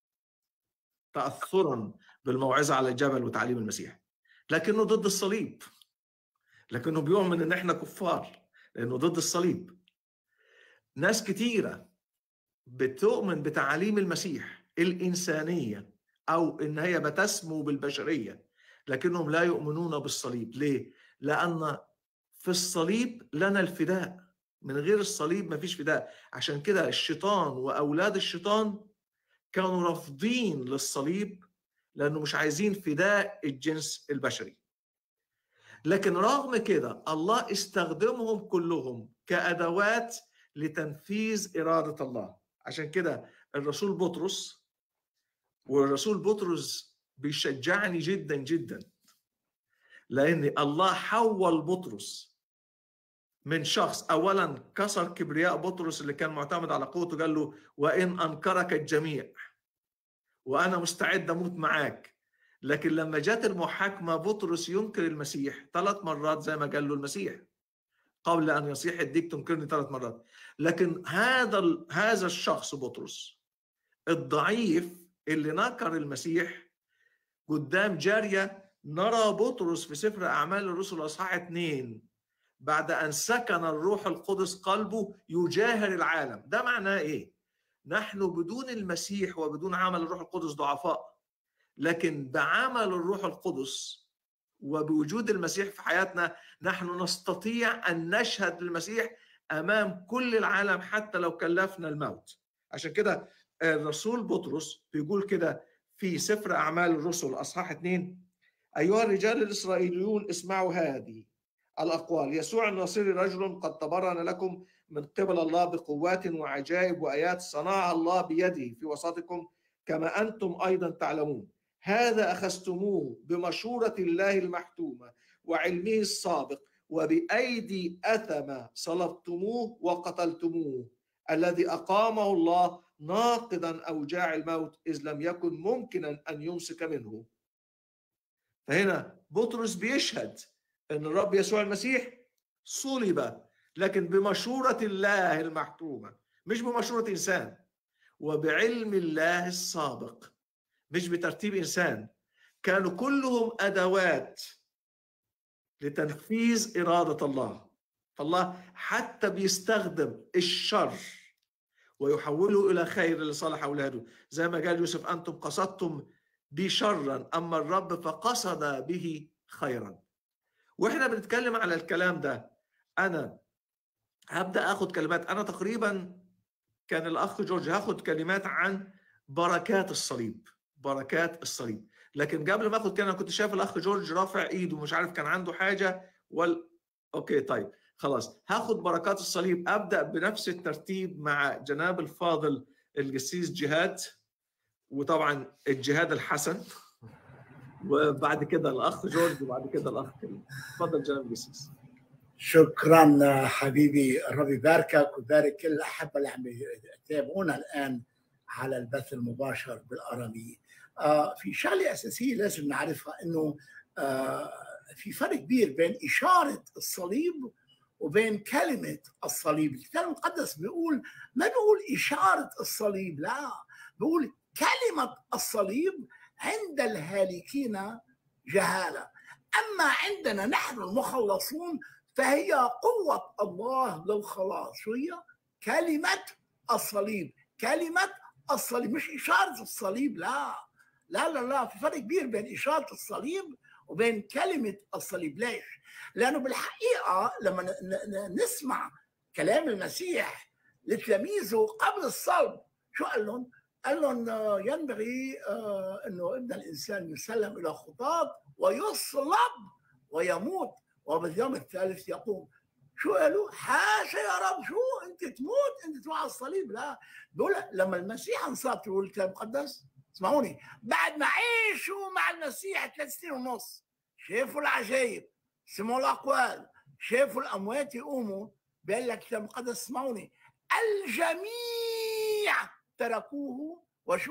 تاثرا بالموعظه على الجبل وتعليم المسيح لكنه ضد الصليب لكنه بيؤمن ان احنا كفار لانه ضد الصليب ناس كتيره بتؤمن بتعاليم المسيح الانسانيه او ان هي بتسمو بالبشريه لكنهم لا يؤمنون بالصليب ليه لان في الصليب لنا الفداء من غير الصليب ما فيش فداء عشان كده الشيطان واولاد الشيطان كانوا رافضين للصليب لانه مش عايزين فداء الجنس البشري لكن رغم كده الله استخدمهم كلهم كادوات لتنفيذ اراده الله عشان كده الرسول بطرس والرسول بطرس بيشجعني جدا جدا لان الله حول بطرس من شخص اولا كسر كبرياء بطرس اللي كان معتمد على قوته قال له وان انكرك الجميع وانا مستعد اموت معاك لكن لما جت المحاكمه بطرس ينكر المسيح ثلاث مرات زي ما قال له المسيح قبل ان يصيح الديك تنكرني ثلاث مرات لكن هذا هذا الشخص بطرس الضعيف اللي نكر المسيح قدام جاريه نرى بطرس في سفر اعمال الرسل اصحاح اثنين بعد ان سكن الروح القدس قلبه يجاهر العالم ده معناه ايه نحن بدون المسيح وبدون عمل الروح القدس ضعفاء لكن بعمل الروح القدس وبوجود المسيح في حياتنا نحن نستطيع ان نشهد للمسيح امام كل العالم حتى لو كلفنا الموت عشان كده الرسول بطرس بيقول كده في سفر اعمال الرسل اصحاح اثنين ايها الرجال الاسرائيليون اسمعوا هذه الاقوال يسوع الناصري رجل قد تبرن لكم من قبل الله بقوات وعجائب وايات صنعها الله بيده في وسطكم كما انتم ايضا تعلمون هذا اخذتموه بمشوره الله المحتومه وعلمه السابق وبايدي اثمه صلبتموه وقتلتموه الذي اقامه الله ناقضا اوجاع الموت اذ لم يكن ممكنا ان يمسك منه فهنا بطرس بيشهد ان الرب يسوع المسيح صلب لكن بمشوره الله المحتومه مش بمشوره انسان وبعلم الله السابق مش بترتيب انسان كانوا كلهم ادوات لتنفيذ اراده الله فالله حتى بيستخدم الشر ويحوله الى خير لصالح اولاده زي ما قال يوسف انتم قصدتم بي شرا اما الرب فقصد به خيرا واحنا بنتكلم على الكلام ده انا هبدا اخد كلمات انا تقريبا كان الاخ جورج هاخد كلمات عن بركات الصليب بركات الصليب لكن قبل ما اخد كلمه كنت شايف الاخ جورج رافع ايده مش عارف كان عنده حاجه ولا اوكي طيب خلاص هاخد بركات الصليب ابدا بنفس الترتيب مع جناب الفاضل القسيس جهاد وطبعا الجهاد الحسن وبعد كده الاخ جورج وبعد كده الاخ كريم تفضل جناب القسيس شكرا حبيبي الرب يباركك ويبارك كل الاحبه اللي عم يتابعونا الان على البث المباشر بالاراميه. آه في شغله اساسيه لازم نعرفها انه آه في فرق كبير بين اشاره الصليب وبين كلمه الصليب، الكتاب المقدس بيقول ما بيقول اشاره الصليب لا بيقول كلمه الصليب عند الهالكين جهاله. اما عندنا نحن المخلصون فهي قوة الله للخلاص شو هي؟ كلمة الصليب كلمة الصليب مش إشارة الصليب لا لا لا لا في فرق كبير بين إشارة الصليب وبين كلمة الصليب ليش؟ لأنه بالحقيقة لما نسمع كلام المسيح لتلاميذه قبل الصلب شو قال لهم؟ قال لهم ينبغي أنه ابن الإنسان يسلم إلى خطاة ويصلب ويموت وباليوم الثالث يقوم شو قالوا حاشا يا رب شو انت تموت انت تروح على الصليب لا بقول لما المسيح انصاب يقول الكتاب المقدس اسمعوني بعد ما عيشوا مع المسيح ثلاث سنين ونص شافوا العجائب سمعوا الاقوال شافوا الاموات يقوموا بيقول لك الكتاب المقدس اسمعوني الجميع تركوه وشو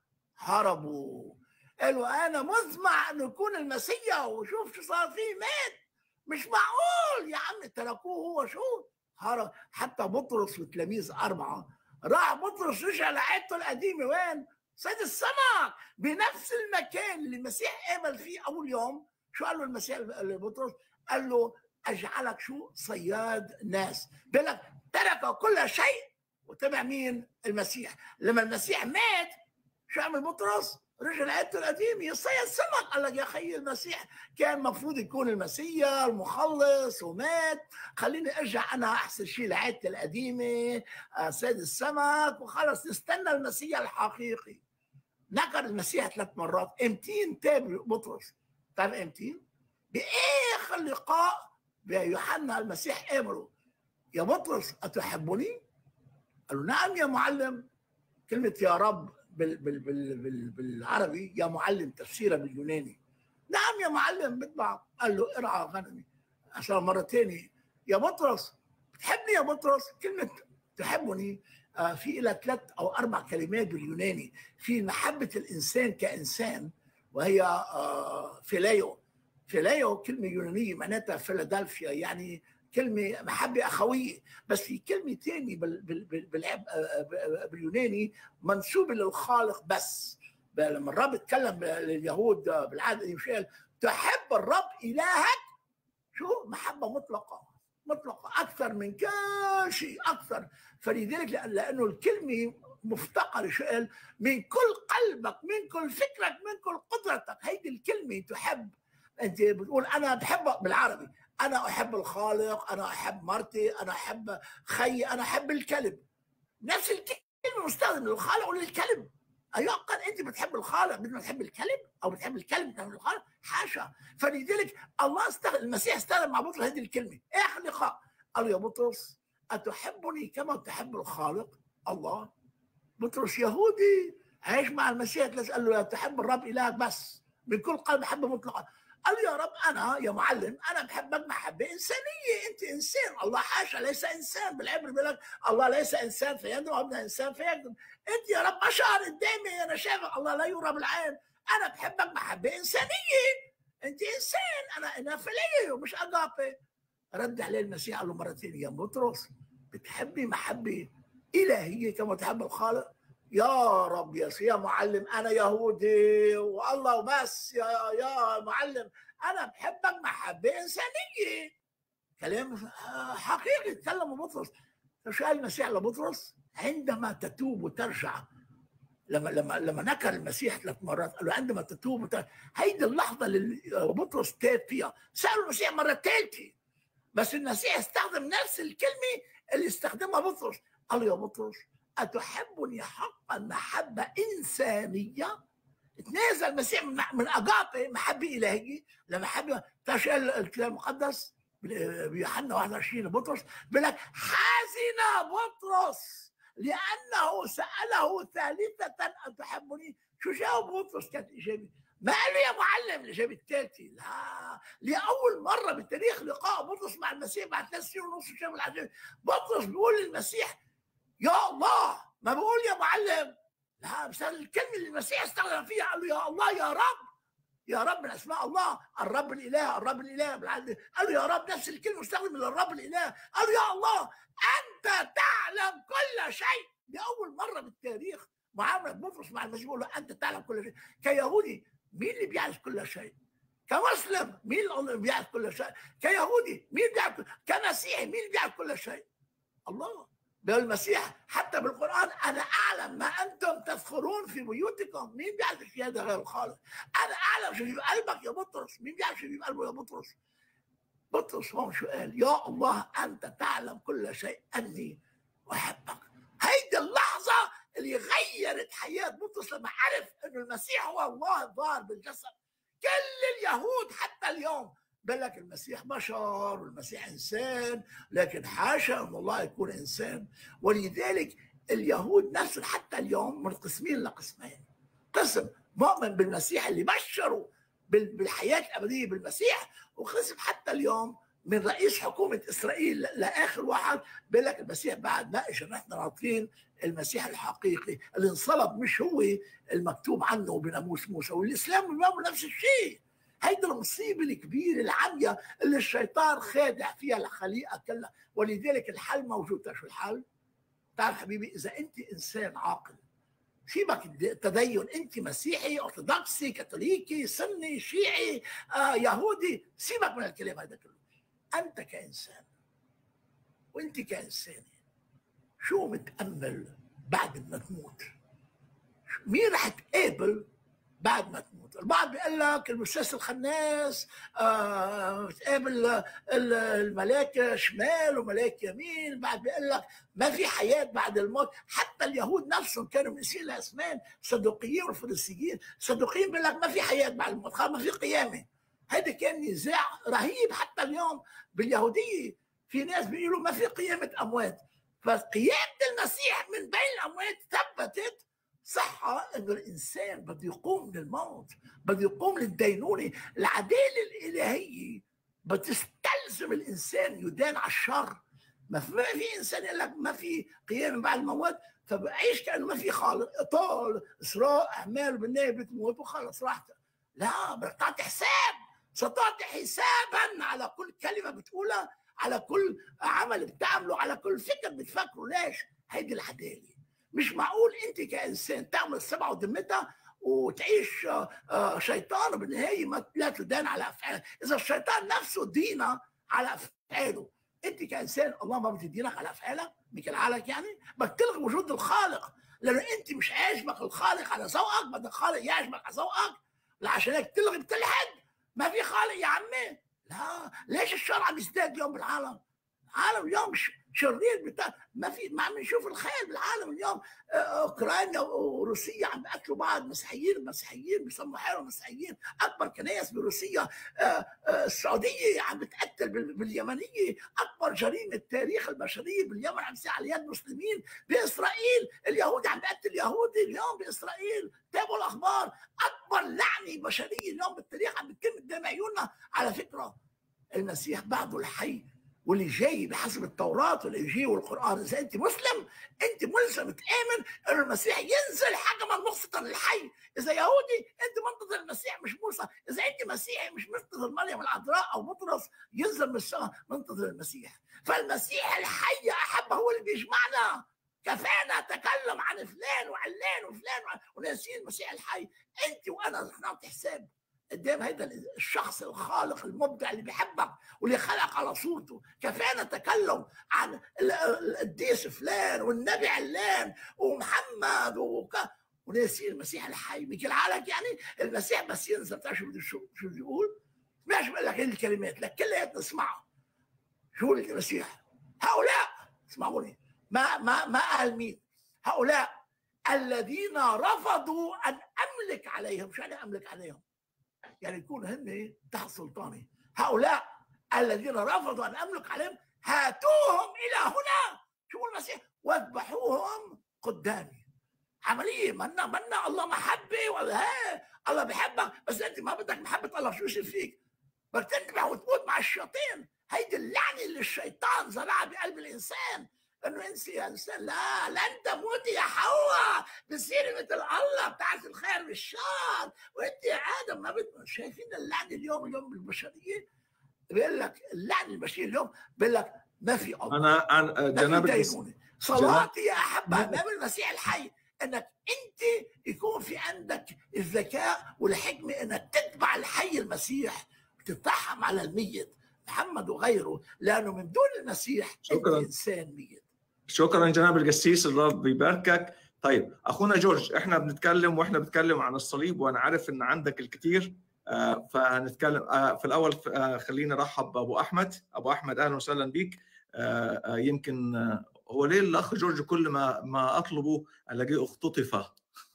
هربوا قالوا انا مزمع انه يكون المسيح وشوف شو صار فيه مات مش معقول يا عم تركوه هو شو هرب حتى بطرس والتلاميذ أربعة راح بطرس رجع لعيلته القديمة وين؟ صيد السمك بنفس المكان اللي المسيح قابل فيه أول يوم شو قال له المسيح لبطرس؟ قال له أجعلك شو؟ صياد ناس بيقول لك ترك كل شيء وتبع مين؟ المسيح لما المسيح مات شو عمل بطرس؟ رجع عيلته القديم يصيد سمك قال لك يا خي المسيح كان المفروض يكون المسيح المخلص ومات خليني ارجع انا احسن شيء لعيلتي القديمه صيد السمك وخلص نستنى المسيح الحقيقي نكر المسيح ثلاث مرات امتين تابع بطرس تعرف امتين؟ باخر لقاء بيوحنا المسيح امره يا بطرس اتحبني؟ قال له نعم يا معلم كلمه يا رب بال بال بال بال بالعربي يا معلم تفسيرها باليوناني نعم يا معلم بتبع قال له ارعى غنمي عشان مرة تاني يا بطرس بتحبني يا بطرس كلمة تحبني آه، في لها ثلاث أو أربع كلمات باليوناني في محبة الإنسان كإنسان وهي آه، فيلايو فيلايو كلمة يونانية معناتها فيلادلفيا يعني كلمة محبة أخوية بس في كلمة تانية بال بال بال بالعب آه، باليوناني منسوبة للخالق بس لما الرب اتكلم لليهود بالعهد القديم تحب الرب إلهك شو محبة مطلقة مطلقة أكثر من كل شيء أكثر فلذلك لأنه الكلمة مفتقرة شو من كل قلبك من كل فكرك من كل قدرتك هيدي الكلمة تحب أنت بتقول أنا بحبك بالعربي أنا أحب الخالق أنا أحب مرتي أنا أحب خي أنا أحب الكلب نفس الكلمة مستخدمة للخالق وللكلب أيعقل أنت بتحب الخالق مثل ما تحب الكلب أو بتحب الكلب بتحب الخالق حاشا فلذلك الله استخدم المسيح استخدم مع بطرس هذه الكلمة إيه لقاء قال يا بطرس أتحبني كما تحب الخالق الله بطرس يهودي عايش مع المسيح قال له تحب الرب إلهك بس من كل قلب محبة مطلقة قال يا رب انا يا معلم انا بحبك محبه انسانيه انت انسان الله حاشا ليس انسان بالعبر بيقول لك الله ليس انسان فيندم ابن انسان فيكذب انت يا رب بشر قدامي انا شايفك الله لا يرى بالعين انا بحبك محبه انسانيه انت انسان انا انا فيليه مش اجابي رد عليه المسيح قال له مرتين يا بطرس بتحبي محبه الهيه كما تحب الخالق يا رب يا يا معلم انا يهودي والله وبس يا يا معلم انا بحبك محبه انسانيه كلام حقيقي تكلم بطرس شو قال المسيح لبطرس عندما تتوب وترجع لما لما لما نكر المسيح ثلاث مرات قال له عندما تتوب وترجع هيدي اللحظه اللي بطرس تاب فيها سالوا المسيح مره ثالثه بس المسيح استخدم نفس الكلمه اللي استخدمها بطرس قال له يا بطرس أتحبني حقا محبة إنسانية تنازل المسيح من أجابة محبة إلهية لمحبة تشعل الكتاب المقدس بيوحنا 21 بطرس بيقول لك حزن بطرس لأنه سأله ثالثة أن تحبني شو جاوب بطرس كانت إجابة ما قال له يا معلم الإجابة الثالثة لا لأول مرة بتاريخ لقاء بطرس مع المسيح بعد ثلاث سنين ونص شاف العجيب بطرس بيقول للمسيح يا الله ما بقول يا معلم لا بس الكلمه اللي المسيح استخدم فيها قال له يا الله يا رب يا رب من اسماء الله الرب الاله الرب الاله بالعدل قال له يا رب نفس الكلمه مستخدم للرب الاله قال له يا الله انت تعلم كل شيء لاول مره بالتاريخ معامله بطرس مع المسيح بيقول له انت تعلم كل شيء كيهودي مين اللي بيعرف كل شيء كمسلم مين اللي بيعرف كل شيء كيهودي مين بيعرف كمسيحي مين اللي بيعرف كل شيء الله بالمسيح حتى بالقرآن أنا أعلم ما أنتم تذكرون في بيوتكم مين بيعرف الشهادة غير الخالق أنا أعلم شو في قلبك يا بطرس مين بيعرف شو في قلبه يا بطرس بطرس هون شو قال يا الله أنت تعلم كل شيء أني أحبك هيدي اللحظة اللي غيرت حياة بطرس لما عرف أنه المسيح هو الله الظاهر بالجسد كل اليهود حتى اليوم بل لك المسيح بشر والمسيح انسان لكن حاشا ان الله يكون انسان ولذلك اليهود نفسهم حتى اليوم منقسمين لقسمين قسم مؤمن بالمسيح اللي بشروا بالحياه الابديه بالمسيح وقسم حتى اليوم من رئيس حكومه اسرائيل لاخر واحد بيقول لك المسيح بعد ما اجى نحن ناطرين المسيح الحقيقي اللي انصلب مش هو المكتوب عنه بناموس موسى والاسلام بيعمل نفس الشيء هيدي المصيبه الكبيره العمية اللي الشيطان خادع فيها الخليقه كلها ولذلك الحل موجود شو الحل؟ تعرف حبيبي اذا انت انسان عاقل سيبك التدين انت مسيحي ارثوذكسي كاثوليكي سني شيعي آه يهودي سيبك من الكلام هذا كله انت كانسان وانت كانسانه شو متامل بعد ما تموت مين رح تقابل بعد ما تموت البعض بيقول لك الاستاذ الخناس آه تقابل الملاك شمال وملاك يمين بعد بيقول لك ما في حياه بعد الموت حتى اليهود نفسهم كانوا منسين الاسمان صدوقيين والفريسيين صدوقيين بيقول لك ما في حياه بعد الموت ما في قيامه هذا كان نزاع رهيب حتى اليوم باليهوديه في ناس بيقولوا ما في قيامه اموات فقيامه المسيح من بين الاموات ثبتت صحة انه الانسان بده يقوم للموت بده يقوم للدينونة العدالة الالهية بتستلزم الانسان يدان على الشر ما في, ما في انسان يقول لك ما في قيام بعد الموت فبعيش كانه ما في خالق طال اسراء اعمال بالنهايه بتموت وخلص راحتك لا بدك تعطي حساب ستعطي حسابا على كل كلمه بتقولها على كل عمل بتعمله على كل فكر بتفكره ليش؟ هيدي العداله مش معقول انت كانسان تعمل سبعه ودمتها وتعيش آه، شيطان بالنهايه ما لا تدان على افعال اذا الشيطان نفسه دينا على افعاله انت كانسان الله ما بتدينك على افعالك بكلعالك يعني بدك تلغي وجود الخالق لانه انت مش عاجبك الخالق على ذوقك بدك خالق يعجبك على ذوقك عشان هيك تلغي بتلحد ما في خالق يا عمي لا ليش الشر عم يزداد اليوم بالعالم العالم اليوم شرير بتاع ما في ما عم نشوف الخير بالعالم اليوم آه، اوكرانيا وروسيا عم بيقتلوا بعض مسيحيين مسيحيين بيسموا حالهم مسيحيين اكبر كنائس بروسيا آه، آه، السعوديه عم بتقتل باليمنيه اكبر جريمه تاريخ البشريه باليمن عم يصير على يد مسلمين باسرائيل اليهود عم بيقتل يهودي اليوم باسرائيل تابعوا الاخبار اكبر لعنه بشريه اليوم بالتاريخ عم بتتم قدام عيوننا على فكره المسيح بعده الحي واللي جاي بحسب التوراة والإنجيل والقرآن إذا أنت مسلم أنت ملزم تآمن أن المسيح ينزل حكما مقسطا للحي إذا يهودي أنت منتظر المسيح مش موسى إذا أنت مسيحي مش منتظر مريم العذراء أو بطرس ينزل من السماء منتظر المسيح فالمسيح الحي أحب هو اللي بيجمعنا كفانا تكلم عن فلان وعلان وفلان وناسين المسيح الحي أنت وأنا نعطي حساب قدام هذا الشخص الخالق المبدع اللي بيحبك واللي خلق على صورته كفانا تكلم عن القديس فلان والنبي علان ومحمد وك... وناسي المسيح الحي بيجي عليك يعني المسيح بس ينزل بتعرف شو بده شو بده يقول؟ مش بقول لك هذه الكلمات لك كلياتنا نسمعها شو المسيح هؤلاء اسمعوني ما ما ما قال مين هؤلاء الذين رفضوا ان املك عليهم شو يعني املك عليهم يعني يكون هن تحت سلطاني هؤلاء الذين رفضوا ان املك عليهم هاتوهم الى هنا شو المسيح واذبحوهم قدامي عمليه منا منا الله محبه ولا الله بحبك بس انت ما بدك محبه الله شو يصير فيك بدك تنتبه وتموت مع الشياطين هيدي اللعنه اللي الشيطان زرعها بقلب الانسان انه انسي يا انسان لا لن تموتي يا حواء بتصيري مثل الله بتاعت الخير والشر وانت يا ادم ما بت... شايفين اللعنه اليوم اليوم بالبشريه بيقول لك اللعنه البشريه اليوم بيقول لك ما في الله انا انا جناب صلاتي يا احبه امام المسيح الحي انك انت يكون في عندك الذكاء والحكمه انك تتبع الحي المسيح وتترحم على الميت محمد وغيره لانه من دون المسيح شكرا. انت انسان ميت شكرا جناب القسيس الرب يباركك طيب اخونا جورج احنا بنتكلم واحنا بنتكلم عن الصليب وانا عارف ان عندك الكثير آه فهنتكلم آه في الاول آه خلينا نرحب بابو احمد ابو احمد اهلا وسهلا بك آه آه يمكن آه هو ليه الاخ جورج كل ما ما اطلبه الاقيه اختطف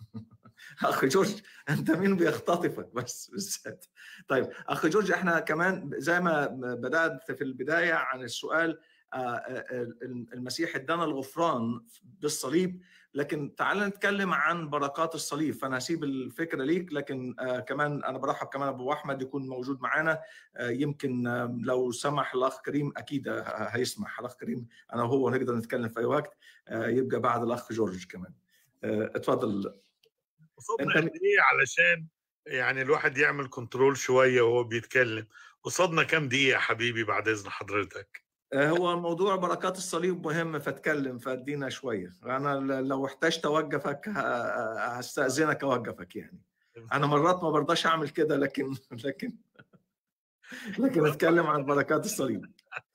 اخ جورج انت مين بيختطفك بس بالذات طيب اخ جورج احنا كمان زي ما بدات في البدايه عن السؤال آه، آه، المسيح ادانا الغفران بالصليب لكن تعال نتكلم عن بركات الصليب فانا هسيب الفكره ليك لكن آه، كمان انا برحب كمان ابو احمد يكون موجود معنا يمكن لو سمح الاخ كريم اكيد هيسمح الاخ كريم انا وهو نقدر نتكلم في اي وقت يبقى بعد الاخ جورج كمان اتفضل قصدنا انت... ايه علشان يعني الواحد يعمل كنترول شويه وهو بيتكلم قصادنا كام دقيقه حبيبي بعد اذن حضرتك آه، هو موضوع بركات الصليب مهم فاتكلم فادينا شويه انا لو احتجت اوقفك هستاذنك اوقفك يعني انا مرات ما برضاش اعمل كده لكن لكن لكن اتكلم عن بركات الصليب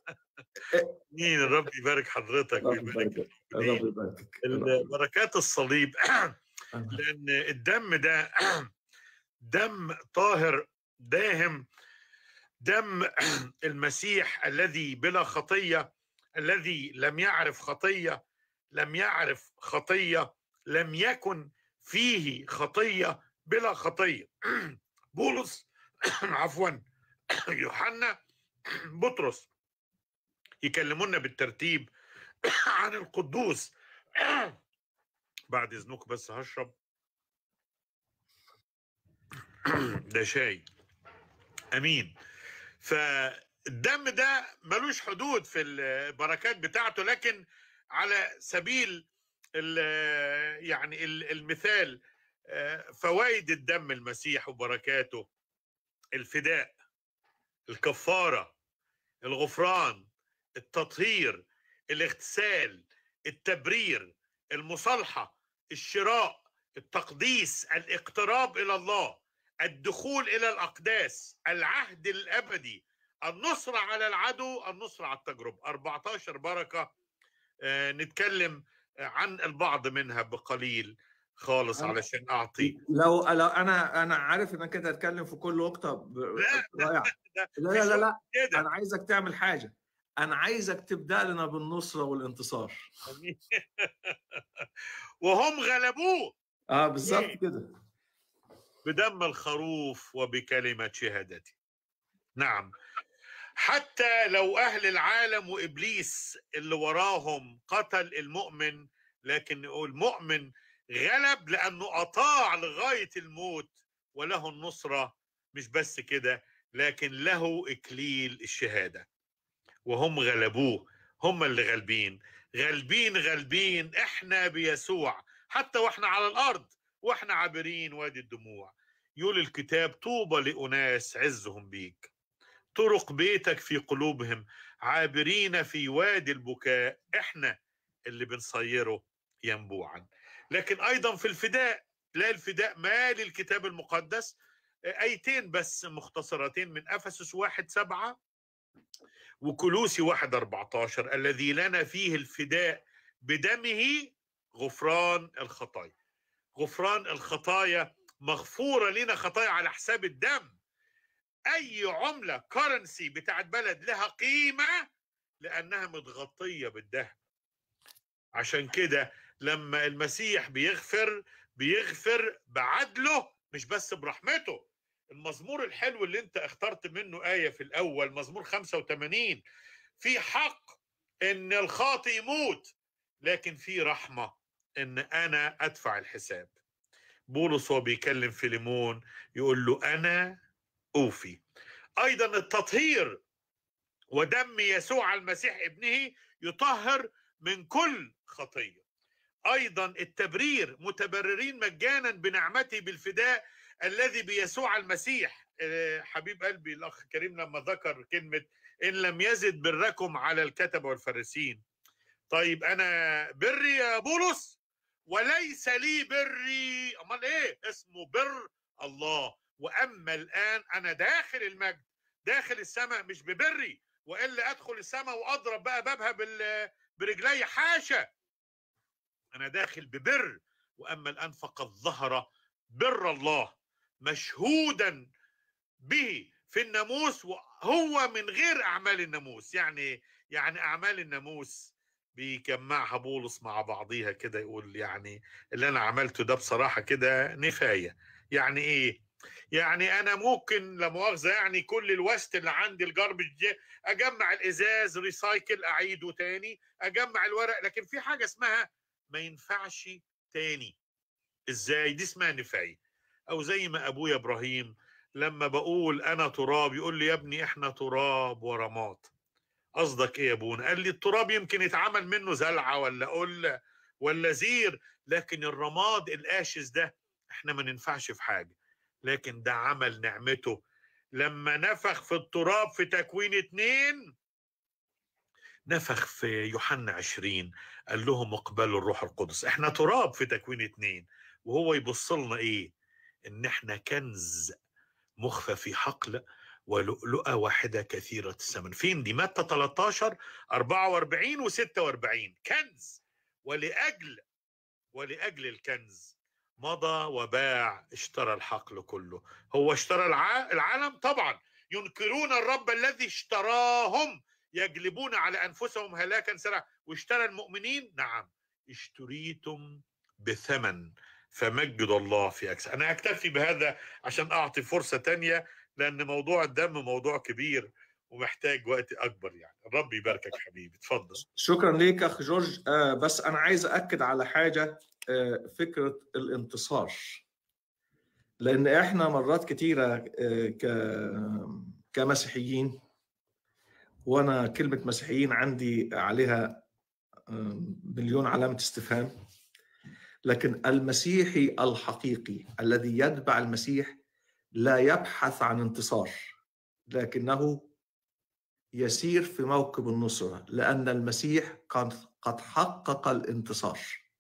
مين الرب يبارك حضرتك ويبارك الرب يبارك بركات الصليب لان الدم ده دم طاهر داهم دم المسيح الذي بلا خطيه الذي لم يعرف خطيه لم يعرف خطيه لم يكن فيه خطيه بلا خطيه بولس عفوا يوحنا بطرس يكلمونا بالترتيب عن القدوس بعد اذنك بس هشرب ده شاي امين فالدم ده ملوش حدود في البركات بتاعته لكن على سبيل ال- يعني ال- المثال آه، فوائد الدم المسيح وبركاته الفداء الكفاره الغفران التطهير الاغتسال التبرير المصالحه الشراء التقديس الاقتراب الى الله الدخول الى الاقداس العهد الابدي النصره على العدو النصره على التجربه 14 بركه آه، نتكلم عن البعض منها بقليل خالص أنا- علشان اعطي لو لو انا انا عارف انك انت هتتكلم في كل نقطه ب- لا، رائعه ده لا لا لا لا كده انا عايزك تعمل حاجه انا عايزك تبدا لنا بالنصره والانتصار وهم غلبوه اه بالظبط كده بدم الخروف وبكلمة شهادته نعم حتى لو أهل العالم وإبليس اللي وراهم قتل المؤمن لكن نقول مؤمن غلب لأنه أطاع لغاية الموت وله النصرة مش بس كده لكن له إكليل الشهادة وهم غلبوه هم اللي غالبين غالبين غالبين احنا بيسوع حتى واحنا على الارض واحنا عابرين وادي الدموع يقول الكتاب طوبى لأناس عزهم بيك طرق بيتك في قلوبهم عابرين في وادي البكاء احنا اللي بنصيره ينبوعا لكن ايضا في الفداء لا الفداء مال الكتاب المقدس ايتين بس مختصرتين من افسس واحد سبعة وكلوسي واحد 14 الذي لنا فيه الفداء بدمه غفران الخطايا غفران الخطايا مغفورة لنا خطايا على حساب الدم أي عملة كرنسي بتاعت بلد لها قيمة لأنها متغطية بالذهب عشان كده لما المسيح بيغفر بيغفر بعدله مش بس برحمته المزمور الحلو اللي انت اخترت منه آية في الأول مزمور 85 في حق ان الخاطئ يموت لكن في رحمة ان انا ادفع الحساب بولس وهو بيكلم فيليمون يقول له انا اوفي ايضا التطهير ودم يسوع المسيح ابنه يطهر من كل خطيه ايضا التبرير متبررين مجانا بنعمته بالفداء الذي بيسوع المسيح آه، حبيب قلبي الاخ كريم لما ذكر كلمه ان لم يزد بركم على الكتبه والفارسين طيب انا بري يا بولس وليس لي بري امال ايه اسمه بر الله واما الان انا داخل المجد داخل السماء مش ببري والا ادخل السماء واضرب بقى بابها بال برجلي حاشا انا داخل ببر واما الان فقد ظهر بر الله مشهودا به في الناموس وهو من غير اعمال الناموس يعني يعني اعمال الناموس بيجمعها بولس مع بعضيها كده يقول يعني اللي انا عملته ده بصراحه كده نفايه يعني ايه يعني انا ممكن لا مؤاخذه يعني كل الوست اللي عندي الجاربج اجمع الازاز ريسايكل اعيده تاني اجمع الورق لكن في حاجه اسمها ما ينفعش تاني ازاي دي اسمها نفايه او زي ما ابويا ابراهيم لما بقول انا تراب يقول لي يا ابني احنا تراب ورماد قصدك ايه يا ابونا قال لي التراب يمكن يتعمل منه زلعه ولا قله ولا زير لكن الرماد القاشز ده احنا ما ننفعش في حاجه لكن ده عمل نعمته لما نفخ في التراب في تكوين اتنين نفخ في يوحنا عشرين قال لهم اقبلوا الروح القدس احنا تراب في تكوين اتنين وهو يبص لنا ايه ان احنا كنز مخفى في حقل ولؤلؤة واحدة كثيرة الثمن فين دي متى 13 44 و46 كنز ولأجل ولأجل الكنز مضى وباع اشترى الحقل كله هو اشترى الع... العالم طبعا ينكرون الرب الذي اشتراهم يجلبون على أنفسهم هلاكا سرعا واشترى المؤمنين نعم اشتريتم بثمن فمجد الله في أكس أنا أكتفي بهذا عشان أعطي فرصة تانية لان موضوع الدم موضوع كبير ومحتاج وقت اكبر يعني الرب يباركك حبيبي اتفضل شكرا ليك اخ جورج آه بس انا عايز اكد على حاجه آه فكره الانتصار لان احنا مرات كتيره آه ك كمسيحيين وانا كلمه مسيحيين عندي عليها آه، مليون علامه استفهام لكن المسيحي الحقيقي الذي يتبع المسيح لا يبحث عن انتصار لكنه يسير في موكب النصرة لأن المسيح قد قد حقق الانتصار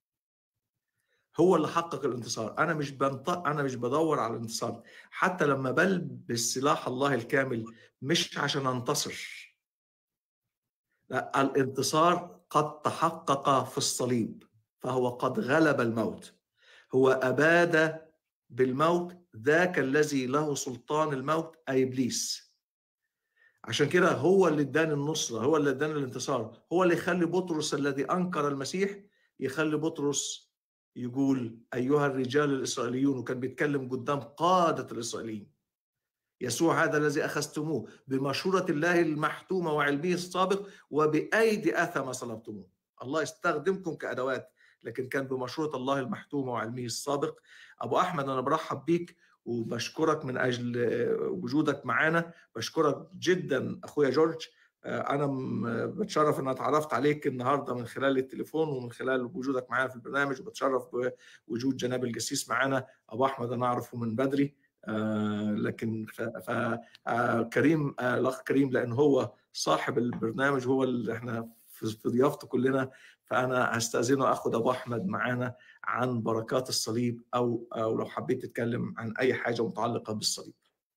هو اللي حقق الانتصار أنا مش بنطق أنا مش بدور على الانتصار حتى لما بلبس سلاح الله الكامل مش عشان أنتصر لا الانتصار قد تحقق في الصليب فهو قد غلب الموت هو أباد بالموت ذاك الذي له سلطان الموت أي إبليس عشان كده هو اللي اداني النصرة هو اللي اداني الانتصار هو اللي يخلي بطرس الذي أنكر المسيح يخلي بطرس يقول أيها الرجال الإسرائيليون وكان بيتكلم قدام قادة الإسرائيليين يسوع هذا الذي أخذتموه بمشورة الله المحتومة وعلمه السابق وبأيدي أثم صلبتموه الله يستخدمكم كأدوات لكن كان بمشورة الله المحتومة وعلمه السابق أبو أحمد أنا برحب بيك وبشكرك من أجل وجودك معنا بشكرك جدا أخويا جورج أنا بتشرف أن اتعرفت عليك النهاردة من خلال التليفون ومن خلال وجودك معنا في البرنامج وبتشرف بوجود جناب الجسيس معنا أبو أحمد أنا أعرفه من بدري لكن فكريم الأخ كريم لأن هو صاحب البرنامج هو اللي احنا في ضيافته كلنا فانا هستاذنه اخد ابو احمد معانا عن بركات الصليب او او لو حبيت تتكلم عن اي حاجه متعلقه بالصليب.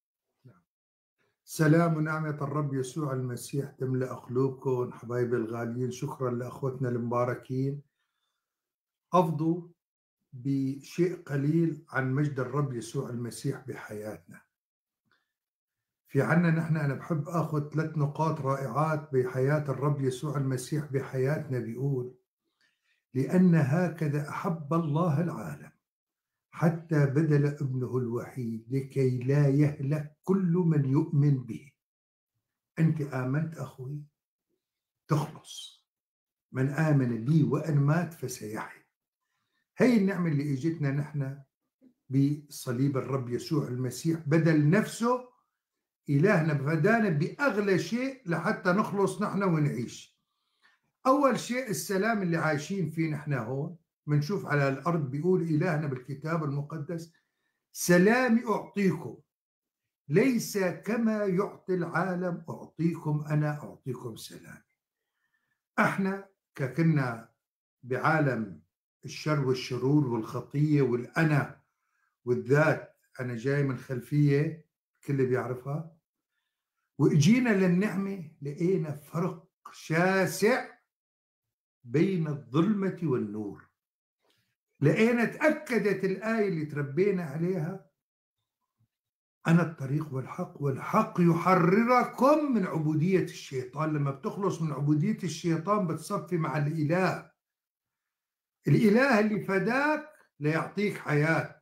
سلام ونعمة الرب يسوع المسيح تملأ قلوبكم حبايبي الغاليين شكرا لأخوتنا المباركين أفضوا بشيء قليل عن مجد الرب يسوع المسيح بحياتنا في عنا نحن أنا بحب أخذ ثلاث نقاط رائعات بحياة الرب يسوع المسيح بحياتنا بيقول لأن هكذا أحب الله العالم حتى بذل ابنه الوحيد لكي لا يهلك كل من يؤمن به أنت آمنت أخوي تخلص من آمن بي وأن مات فسيحيا هي النعمة اللي إجتنا نحن بصليب الرب يسوع المسيح بدل نفسه إلهنا فدانا بأغلى شيء لحتى نخلص نحن ونعيش أول شيء السلام اللي عايشين فيه نحن هون بنشوف على الأرض بيقول إلهنا بالكتاب المقدس سلامي أعطيكم ليس كما يعطي العالم أعطيكم أنا أعطيكم سلامي احنا ككنا بعالم الشر والشرور والخطية والأنا والذات أنا جاي من خلفية كل بيعرفها وإجينا للنعمة لقينا فرق شاسع بين الظلمة والنور لقينا تأكدت الآية اللي تربينا عليها أنا الطريق والحق والحق يحرركم من عبودية الشيطان لما بتخلص من عبودية الشيطان بتصفي مع الإله الإله اللي فداك ليعطيك حياة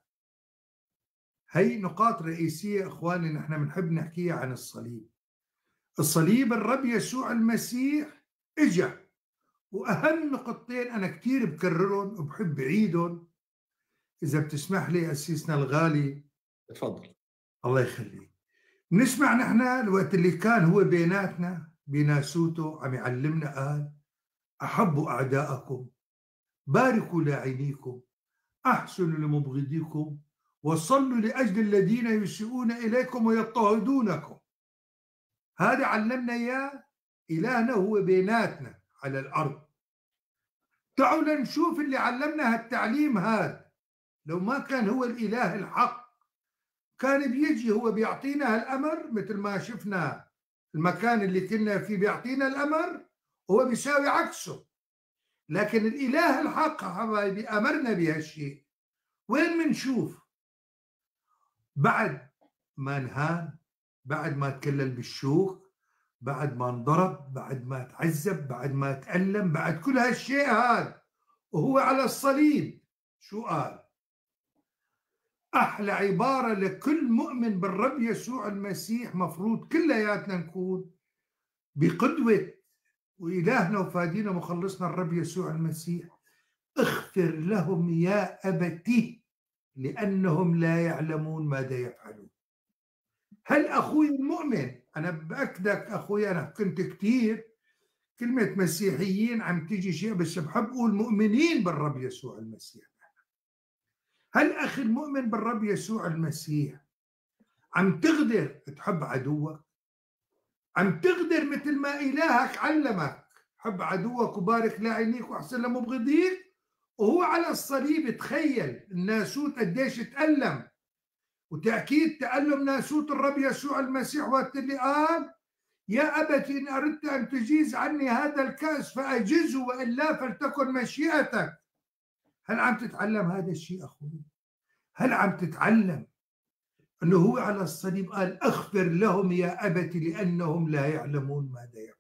هي نقاط رئيسية إخواني نحن بنحب نحكيها عن الصليب الصليب الرب يسوع المسيح اجا واهم نقطتين انا كثير بكررهم وبحب اعيدهم اذا بتسمح لي اسيسنا الغالي تفضل الله يخليك بنسمع نحن الوقت اللي كان هو بيناتنا بناسوته عم يعلمنا قال احبوا اعداءكم باركوا لاعينيكم احسنوا لمبغضيكم وصلوا لاجل الذين يسيئون اليكم ويضطهدونكم هذا علمنا اياه الهنا هو بيناتنا على الارض تعالوا لنشوف اللي علمنا هالتعليم هذا لو ما كان هو الاله الحق كان بيجي هو بيعطينا هالامر مثل ما شفنا المكان اللي كنا فيه بيعطينا الامر وهو بيساوي عكسه لكن الاله الحق حبايبي امرنا بهالشيء وين بنشوف بعد ما انهان بعد ما تكلل بالشوك بعد ما انضرب بعد ما تعذب بعد ما تألم بعد كل هالشيء هذا وهو على الصليب شو قال أحلى عبارة لكل مؤمن بالرب يسوع المسيح مفروض كلياتنا نكون بقدوة وإلهنا وفادينا مخلصنا الرب يسوع المسيح اغفر لهم يا أبتي لأنهم لا يعلمون ماذا يفعلون هل أخوي المؤمن أنا بأكدك أخوي أنا كنت كتير كلمة مسيحيين عم تيجي شيء بس بحب أقول مؤمنين بالرب يسوع المسيح هل أخي المؤمن بالرب يسوع المسيح عم تقدر تحب عدوك عم تقدر مثل ما إلهك علمك حب عدوك وبارك لعينيك وأحسن لمبغضيك وهو على الصليب تخيل الناسوت قديش تألم وتأكيد تألم ناسوت الرب يسوع المسيح وقت اللي قال يا أبت إن أردت أن تجيز عني هذا الكأس فأجزه وإلا فلتكن مشيئتك هل عم تتعلم هذا الشيء أخوي هل عم تتعلم أنه هو على الصليب قال أغفر لهم يا أبت لأنهم لا يعلمون ماذا يفعلون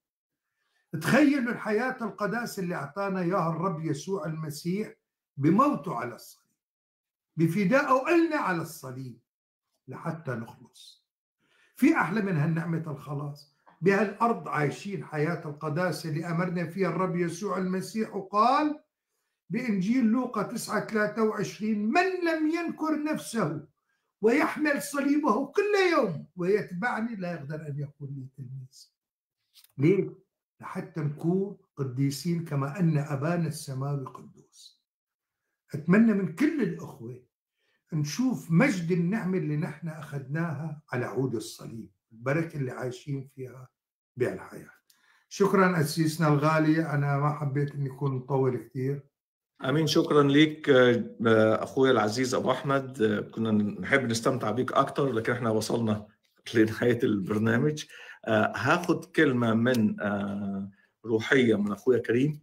تخيلوا الحياة القداسة اللي أعطانا إياها الرب يسوع المسيح بموته على الصليب بفدائه إلنا على الصليب لحتى نخلص في أحلى من هالنعمة الخلاص بهالأرض عايشين حياة القداسة اللي أمرنا فيها الرب يسوع المسيح وقال بإنجيل لوقا 9 23 من لم ينكر نفسه ويحمل صليبه كل يوم ويتبعني لا يقدر أن يكون لي تلميذ ليه؟ لحتى نكون قديسين كما أن أبانا السماوي قدوس أتمنى من كل الأخوة نشوف مجد النعمة اللي نحن أخذناها على عود الصليب البركة اللي عايشين فيها بهالحياة شكرا أسيسنا الغالي أنا ما حبيت أني أكون مطول كثير امين شكرا ليك اخويا العزيز ابو احمد كنا نحب نستمتع بيك اكثر لكن احنا وصلنا لنهايه البرنامج هاخد كلمه من روحيه من اخويا كريم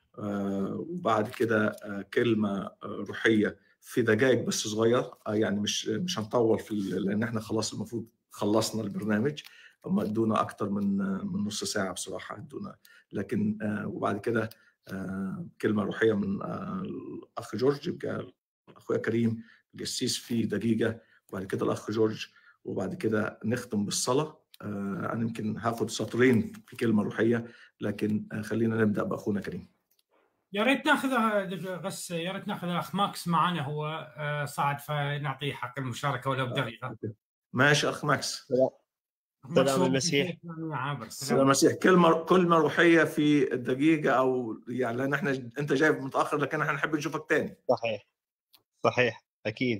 وبعد كده كلمه روحيه في دقائق بس صغير يعني مش مش هنطول في لان احنا خلاص المفروض خلصنا البرنامج هم ادونا اكثر من من نص ساعه بصراحه ادونا لكن وبعد كده كلمه روحيه من الاخ جورج يبقى اخويا كريم القسيس في دقيقه وبعد كده الاخ جورج وبعد كده نختم بالصلاه انا يمكن هاخد سطرين في كلمه روحيه لكن خلينا نبدا باخونا كريم يا ريت ناخذ بس يا ريت ناخذ الاخ ماكس معنا هو صعد فنعطيه حق المشاركه ولو بدقيقه ماشي اخ ماكس سلام المسيح سلام المسيح كلمة كلمة روحية في الدقيقة أو يعني لأن احنا أنت جاي متأخر لكن احنا نحب نشوفك تاني صحيح صحيح أكيد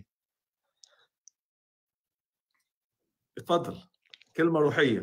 اتفضل كلمة روحية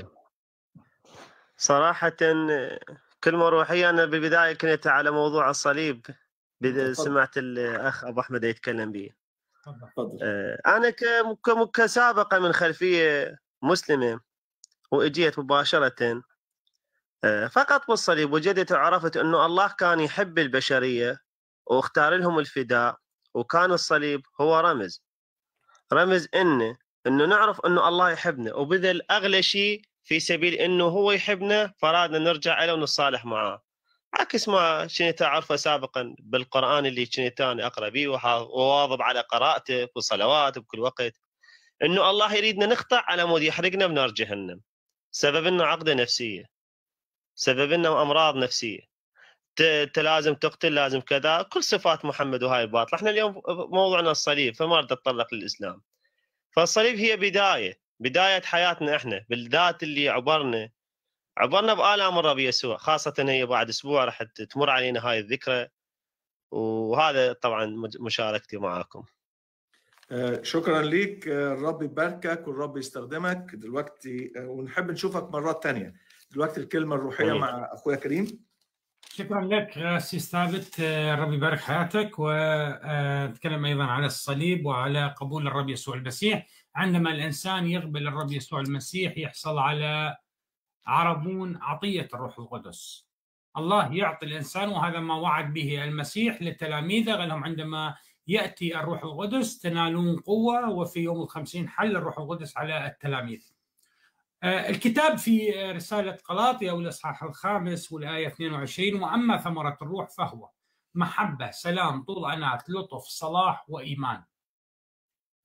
صراحة كلمة روحية أنا بالبداية كنت على موضوع الصليب سمعت الأخ أبو أحمد يتكلم به أنا كسابقة من خلفية مسلمة وإجيت مباشرة فقط بالصليب وجدت وعرفت أنه الله كان يحب البشرية واختار لهم الفداء وكان الصليب هو رمز رمز إنه إنه نعرف أنه الله يحبنا وبذل أغلى شيء في سبيل إنه هو يحبنا فرادنا نرجع له ونصالح معاه عكس ما كنت أعرفه سابقا بالقرآن اللي كنت أنا أقرأ به وواظب على قراءته بالصلوات بكل وقت انه الله يريدنا نخطع على مود يحرقنا بنار جهنم سبب انه عقده نفسيه سبب انه امراض نفسيه انت لازم تقتل لازم كذا كل صفات محمد وهاي باطله احنا اليوم موضوعنا الصليب فما اريد اتطرق للاسلام فالصليب هي بدايه بدايه حياتنا احنا بالذات اللي عبرنا عبرنا بالام الرب يسوع خاصه هي بعد اسبوع راح تمر علينا هاي الذكرى وهذا طبعا مشاركتي معاكم شكرا ليك الرب يباركك والرب يستخدمك دلوقتي ونحب نشوفك مرات تانية دلوقتي الكلمة الروحية مع أخويا كريم شكرا لك سي ثابت الرب يبارك حياتك ونتكلم أيضا على الصليب وعلى قبول الرب يسوع المسيح عندما الإنسان يقبل الرب يسوع المسيح يحصل على عربون عطية الروح القدس الله يعطي الإنسان وهذا ما وعد به المسيح لتلاميذه قال لهم عندما يأتي الروح القدس تنالون قوة وفي يوم الخمسين حل الروح القدس على التلاميذ الكتاب في رسالة قلاطي أو الإصحاح الخامس والآية 22 وأما ثمرة الروح فهو محبة سلام طول أنات لطف صلاح وإيمان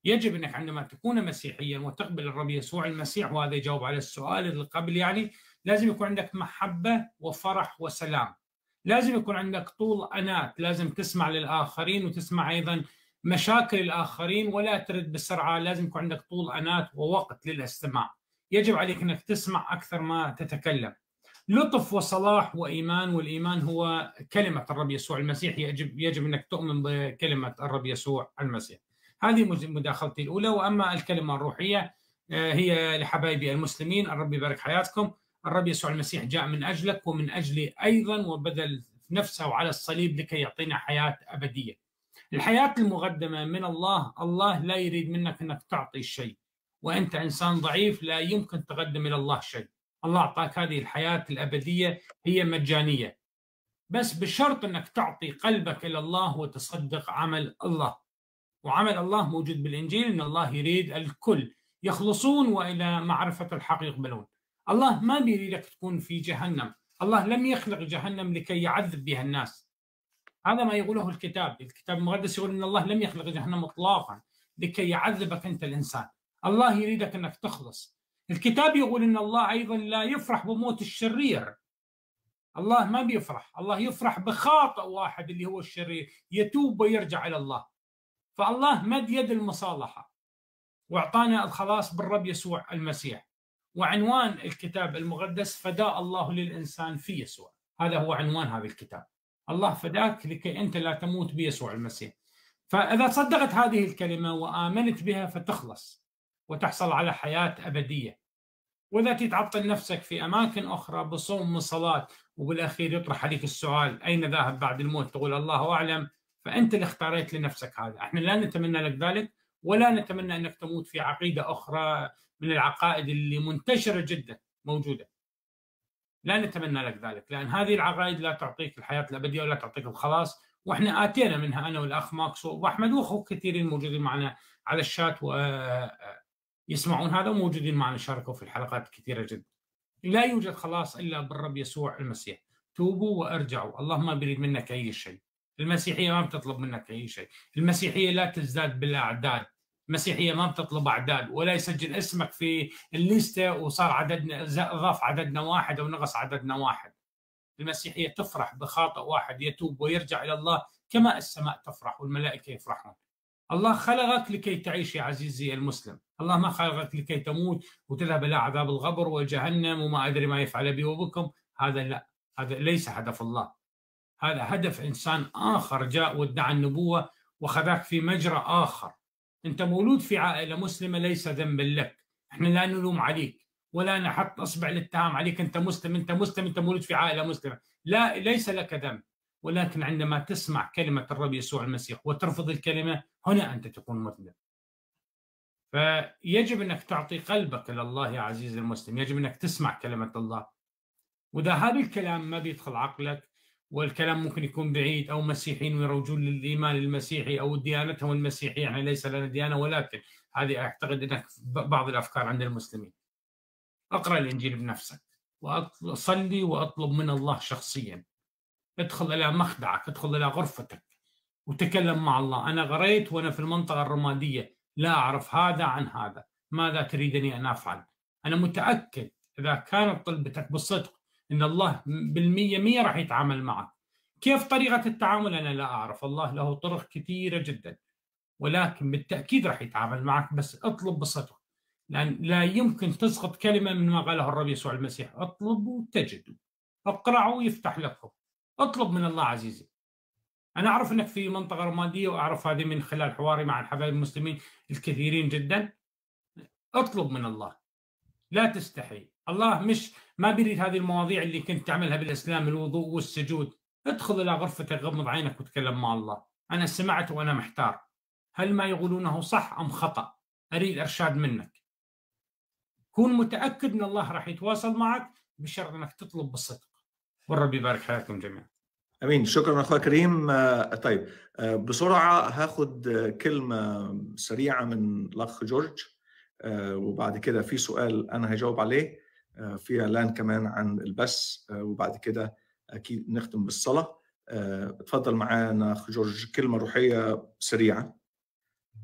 يجب انك عندما تكون مسيحيا وتقبل الرب يسوع المسيح وهذا يجاوب على السؤال اللي قبل يعني لازم يكون عندك محبه وفرح وسلام لازم يكون عندك طول انات لازم تسمع للاخرين وتسمع ايضا مشاكل الاخرين ولا ترد بسرعه لازم يكون عندك طول انات ووقت للاستماع يجب عليك انك تسمع اكثر ما تتكلم لطف وصلاح وايمان والايمان هو كلمه الرب يسوع المسيح يجب يجب انك تؤمن بكلمه الرب يسوع المسيح هذه مداخلتي الاولى واما الكلمه الروحيه آه، هي لحبايبي المسلمين الرب يبارك حياتكم الرب يسوع المسيح جاء من اجلك ومن اجلي ايضا وبذل نفسه على الصليب لكي يعطينا حياه ابديه. الحياه المقدمه من الله، الله لا يريد منك انك تعطي شيء وانت انسان ضعيف لا يمكن تقدم الى الله شيء. الله اعطاك هذه الحياه الابديه هي مجانيه. بس بشرط انك تعطي قلبك الى الله وتصدق عمل الله. وعمل الله موجود بالانجيل ان الله يريد الكل يخلصون والى معرفه الحق يقبلون. الله ما بيريدك تكون في جهنم الله لم يخلق جهنم لكي يعذب بها الناس هذا ما يقوله الكتاب الكتاب المقدس يقول ان الله لم يخلق جهنم اطلاقا لكي يعذبك انت الانسان الله يريدك انك تخلص الكتاب يقول ان الله ايضا لا يفرح بموت الشرير الله ما بيفرح الله يفرح بخاطئ واحد اللي هو الشرير يتوب ويرجع الى الله فالله مد يد المصالحه واعطانا الخلاص بالرب يسوع المسيح وعنوان الكتاب المقدس فداء الله للإنسان في يسوع هذا هو عنوان هذا الكتاب الله فداك لكي أنت لا تموت بيسوع المسيح فإذا صدقت هذه الكلمة وآمنت بها فتخلص وتحصل على حياة أبدية وإذا تتعطل نفسك في أماكن أخرى بصوم وصلاة وبالأخير يطرح عليك السؤال أين ذاهب بعد الموت تقول الله أعلم فأنت اللي اختاريت لنفسك هذا احنا لا نتمنى لك ذلك ولا نتمنى أنك تموت في عقيدة أخرى من العقائد اللي منتشره جدا موجوده لا نتمنى لك ذلك لان هذه العقائد لا تعطيك الحياه الابديه ولا تعطيك الخلاص واحنا اتينا منها انا والاخ ماكس واحمد واخو كثيرين موجودين معنا على الشات ويسمعون هذا وموجودين معنا شاركوا في الحلقات كثيره جدا. لا يوجد خلاص الا بالرب يسوع المسيح. توبوا وارجعوا، الله ما بيريد منك اي شيء. المسيحيه ما بتطلب منك اي شيء، المسيحيه لا تزداد بالاعداد، المسيحيه ما بتطلب اعداد ولا يسجل اسمك في الليسته وصار عددنا ضاف عددنا واحد او نقص عددنا واحد. المسيحيه تفرح بخاطئ واحد يتوب ويرجع الى الله كما السماء تفرح والملائكه يفرحون. الله خلقك لكي تعيش يا عزيزي المسلم، الله ما خلقك لكي تموت وتذهب الى عذاب القبر وجهنم وما ادري ما يفعل بي وبكم، هذا لا، هذا ليس هدف الله. هذا هدف انسان اخر جاء وادعى النبوه وخذاك في مجرى اخر انت مولود في عائله مسلمه ليس ذنبا لك احنا لا نلوم عليك ولا نحط اصبع الاتهام عليك انت مسلم انت مسلم انت مولود في عائله مسلمه لا ليس لك ذنب ولكن عندما تسمع كلمه الرب يسوع المسيح وترفض الكلمه هنا انت تكون مذنب فيجب انك تعطي قلبك لله يا عزيزي المسلم يجب انك تسمع كلمه الله واذا هذا الكلام ما بيدخل عقلك والكلام ممكن يكون بعيد او مسيحيين ويروجون للايمان المسيحي او ديانتهم المسيحيه يعني ليس لنا ديانه ولكن هذه اعتقد انك بعض الافكار عند المسلمين. اقرا الانجيل بنفسك وصلي واطلب من الله شخصيا. ادخل الى مخدعك، ادخل الى غرفتك وتكلم مع الله، انا قريت وانا في المنطقه الرماديه لا اعرف هذا عن هذا، ماذا تريدني ان افعل؟ انا متاكد اذا كانت طلبتك بالصدق ان الله بالمية مية راح يتعامل معك كيف طريقة التعامل أنا لا أعرف الله له طرق كثيرة جدا ولكن بالتأكيد راح يتعامل معك بس اطلب بصدق لأن لا يمكن تسقط كلمة من ما قاله الرب يسوع المسيح اطلبوا تجدوا اقرعوا يفتح لكم اطلب من الله عزيزي أنا أعرف أنك في منطقة رمادية وأعرف هذه من خلال حواري مع الحبايب المسلمين الكثيرين جدا اطلب من الله لا تستحي الله مش ما بيريد هذه المواضيع اللي كنت تعملها بالاسلام الوضوء والسجود ادخل الى غرفتك غمض عينك وتكلم مع الله انا سمعت وانا محتار هل ما يقولونه صح ام خطا اريد ارشاد منك كون متاكد ان الله راح يتواصل معك بشرط انك تطلب بالصدق والرب يبارك حياتكم جميعا امين شكرا اخوي كريم آه، طيب آه، بسرعه هاخد كلمه سريعه من الاخ جورج آه، وبعد كده في سؤال انا هجاوب عليه آه، في اعلان كمان عن البث آه، وبعد كده اكيد نختم بالصلاه اتفضل معانا اخ جورج كلمه روحيه سريعه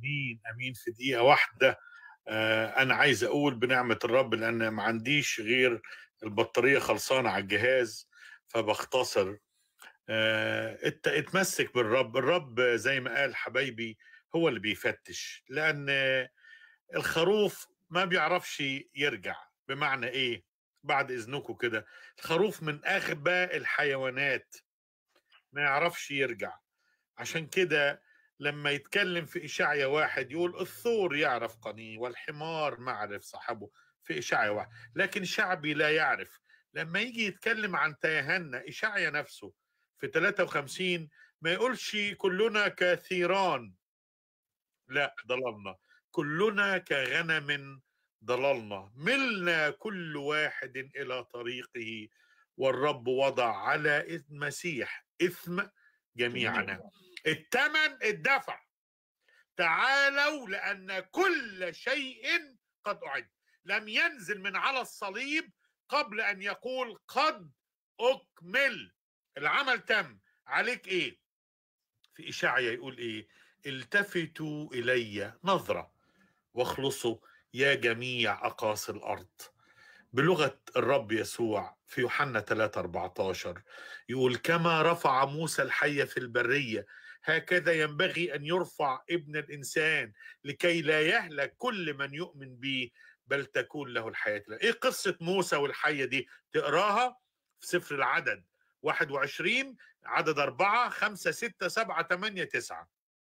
امين امين في دقيقه واحده آه انا عايز اقول بنعمه الرب لان ما عنديش غير البطاريه خلصانه على الجهاز فبختصر آه اتمسك بالرب الرب زي ما قال حبايبي هو اللي بيفتش لان الخروف ما بيعرفش يرجع بمعنى ايه بعد اذنكم كده الخروف من اغبى الحيوانات ما يعرفش يرجع عشان كده لما يتكلم في إشعيا واحد يقول الثور يعرف قنيه والحمار معرف صاحبه في إشعيا واحد لكن شعبي لا يعرف لما يجي يتكلم عن تيهنا إشعيا نفسه في 53 ما يقولش كلنا كثيران لا ضللنا كلنا كغنم ضللنا ملنا كل واحد إلى طريقه والرب وضع على المسيح إثم جميعنا الثمن اتدفع تعالوا لأن كل شيء قد أعد لم ينزل من على الصليب قبل أن يقول قد أكمل العمل تم عليك إيه في إشاعية يقول إيه التفتوا إلي نظرة واخلصوا يا جميع أقاصي الأرض بلغة الرب يسوع في يوحنا 3 14 يقول كما رفع موسى الحية في البرية هكذا ينبغي أن يرفع ابن الإنسان لكي لا يهلك كل من يؤمن به بل تكون له الحياة إيه قصة موسى والحية دي تقراها في سفر العدد 21 عدد 4 5 6 7 8 9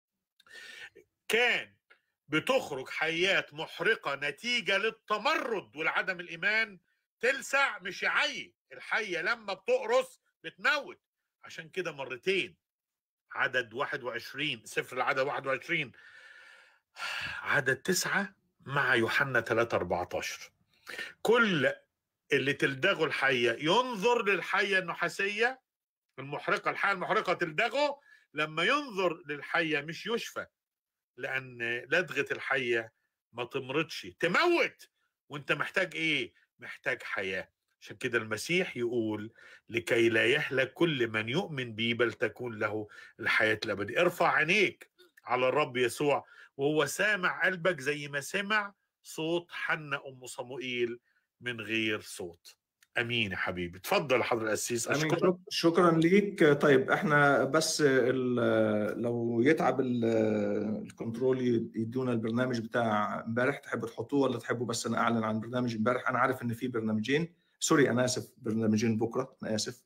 كان بتخرج حيات محرقة نتيجة للتمرد والعدم الإيمان تلسع مش يعي الحية لما بتقرص بتموت عشان كده مرتين عدد 21 سفر العدد 21 عدد تسعة مع يوحنا 3 14 كل اللي تلدغه الحية ينظر للحية النحاسية المحرقة الحية المحرقة تلدغه لما ينظر للحية مش يشفى لأن لدغة الحية ما تمرضش تموت وانت محتاج ايه محتاج حياة عشان كده المسيح يقول لكي لا يهلك كل من يؤمن بي بل تكون له الحياة الأبدية ارفع عينيك على الرب يسوع وهو سامع قلبك زي ما سمع صوت حنا أم صموئيل من غير صوت امين يا حبيبي اتفضل حضر القسيس اشكرك شكرا ليك طيب احنا بس لو يتعب الكنترول يدونا البرنامج بتاع امبارح تحبوا تحطوه ولا تحبوا بس انا اعلن عن برنامج امبارح انا عارف ان في برنامجين سوري انا اسف برنامجين بكره انا اسف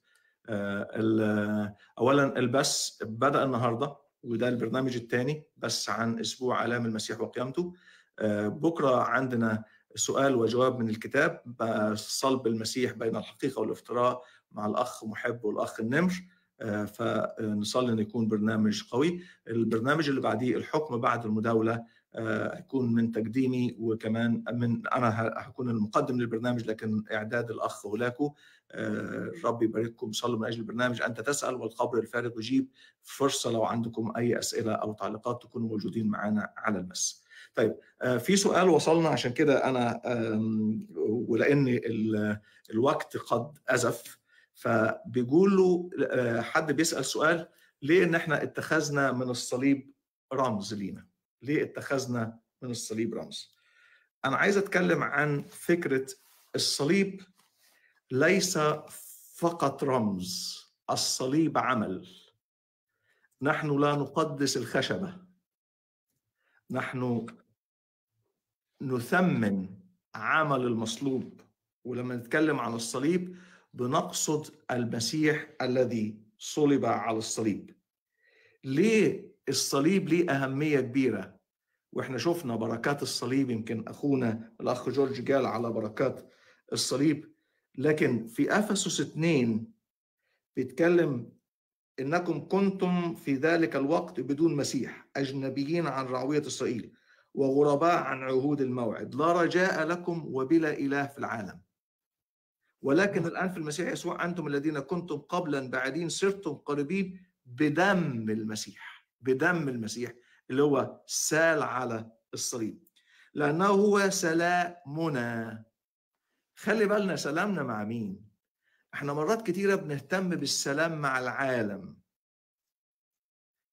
آه، اولا البث بدا النهارده وده البرنامج الثاني بس عن اسبوع الام المسيح وقيامته آه، بكره عندنا سؤال وجواب من الكتاب صلب المسيح بين الحقيقه والافتراء مع الاخ محب والاخ النمر آه، فنصلي ان يكون برنامج قوي البرنامج اللي بعديه الحكم بعد المداوله هيكون آه، من تقديمي وكمان من انا هكون المقدم للبرنامج لكن اعداد الاخ هولاكو آه، ربي يبارككم صلوا من اجل البرنامج انت تسال والقبر الفارغ يجيب فرصه لو عندكم اي اسئله او تعليقات تكونوا موجودين معنا على المس طيب آه، في سؤال وصلنا عشان كده انا ولان الوقت قد ازف فبيقول له حد بيسال سؤال ليه ان احنا اتخذنا من الصليب رمز لينا ليه اتخذنا من الصليب رمز انا عايز اتكلم عن فكره الصليب ليس فقط رمز الصليب عمل نحن لا نقدس الخشبه نحن نثمن عمل المصلوب ولما نتكلم عن الصليب بنقصد المسيح الذي صلب على الصليب ليه الصليب ليه أهمية كبيرة واحنا شفنا بركات الصليب يمكن أخونا الأخ جورج قال على بركات الصليب لكن في أفسس 2 بيتكلم إنكم كنتم في ذلك الوقت بدون مسيح أجنبيين عن رعوية إسرائيل وغرباء عن عهود الموعد لا رجاء لكم وبلا إله في العالم ولكن الآن في المسيح يسوع أنتم الذين كنتم قبلا بعدين صرتم قريبين بدم المسيح بدم المسيح اللي هو سال على الصليب لأنه هو سلامنا خلي بالنا سلامنا مع مين احنا مرات كتيرة بنهتم بالسلام مع العالم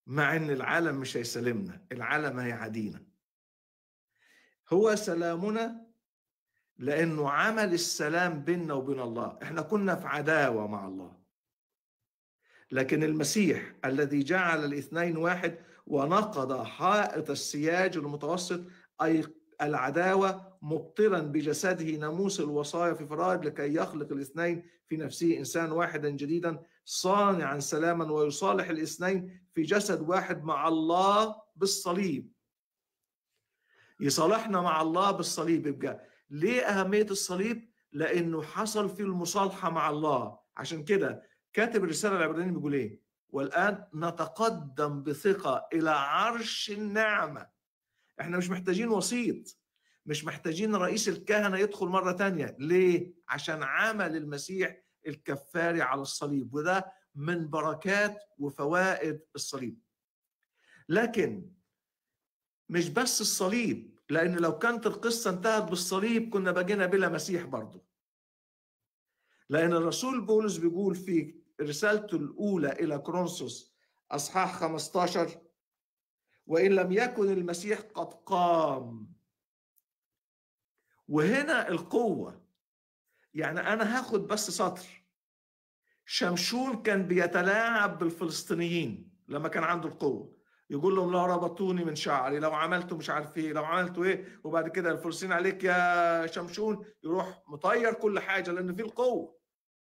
مع ان العالم مش هيسلمنا العالم هيعادينا هو سلامنا لانه عمل السلام بيننا وبين الله احنا كنا في عداوه مع الله لكن المسيح الذي جعل الاثنين واحد ونقض حائط السياج المتوسط اي العداوه مبطلا بجسده ناموس الوصايا في فرائض لكي يخلق الاثنين في نفسه انسان واحدا جديدا صانعا سلاما ويصالح الاثنين في جسد واحد مع الله بالصليب يصالحنا مع الله بالصليب يبقى ليه أهمية الصليب؟ لأنه حصل في المصالحة مع الله عشان كده كاتب الرسالة العبرانيين بيقول إيه؟ والآن نتقدم بثقة إلى عرش النعمة إحنا مش محتاجين وسيط مش محتاجين رئيس الكهنة يدخل مرة تانية ليه؟ عشان عمل المسيح الكفاري على الصليب وده من بركات وفوائد الصليب لكن مش بس الصليب لأن لو كانت القصة انتهت بالصليب كنا بقينا بلا مسيح برضه لأن الرسول بولس بيقول في رسالته الأولى إلى كرونسوس أصحاح 15 وإن لم يكن المسيح قد قام وهنا القوة يعني أنا هاخد بس سطر شمشون كان بيتلاعب بالفلسطينيين لما كان عنده القوة يقول لهم لو ربطوني من شعري لو عملتوا مش عارف ايه لو عملتوا ايه وبعد كده الفلسطيني عليك يا شمشون يروح مطير كل حاجه لان في القوه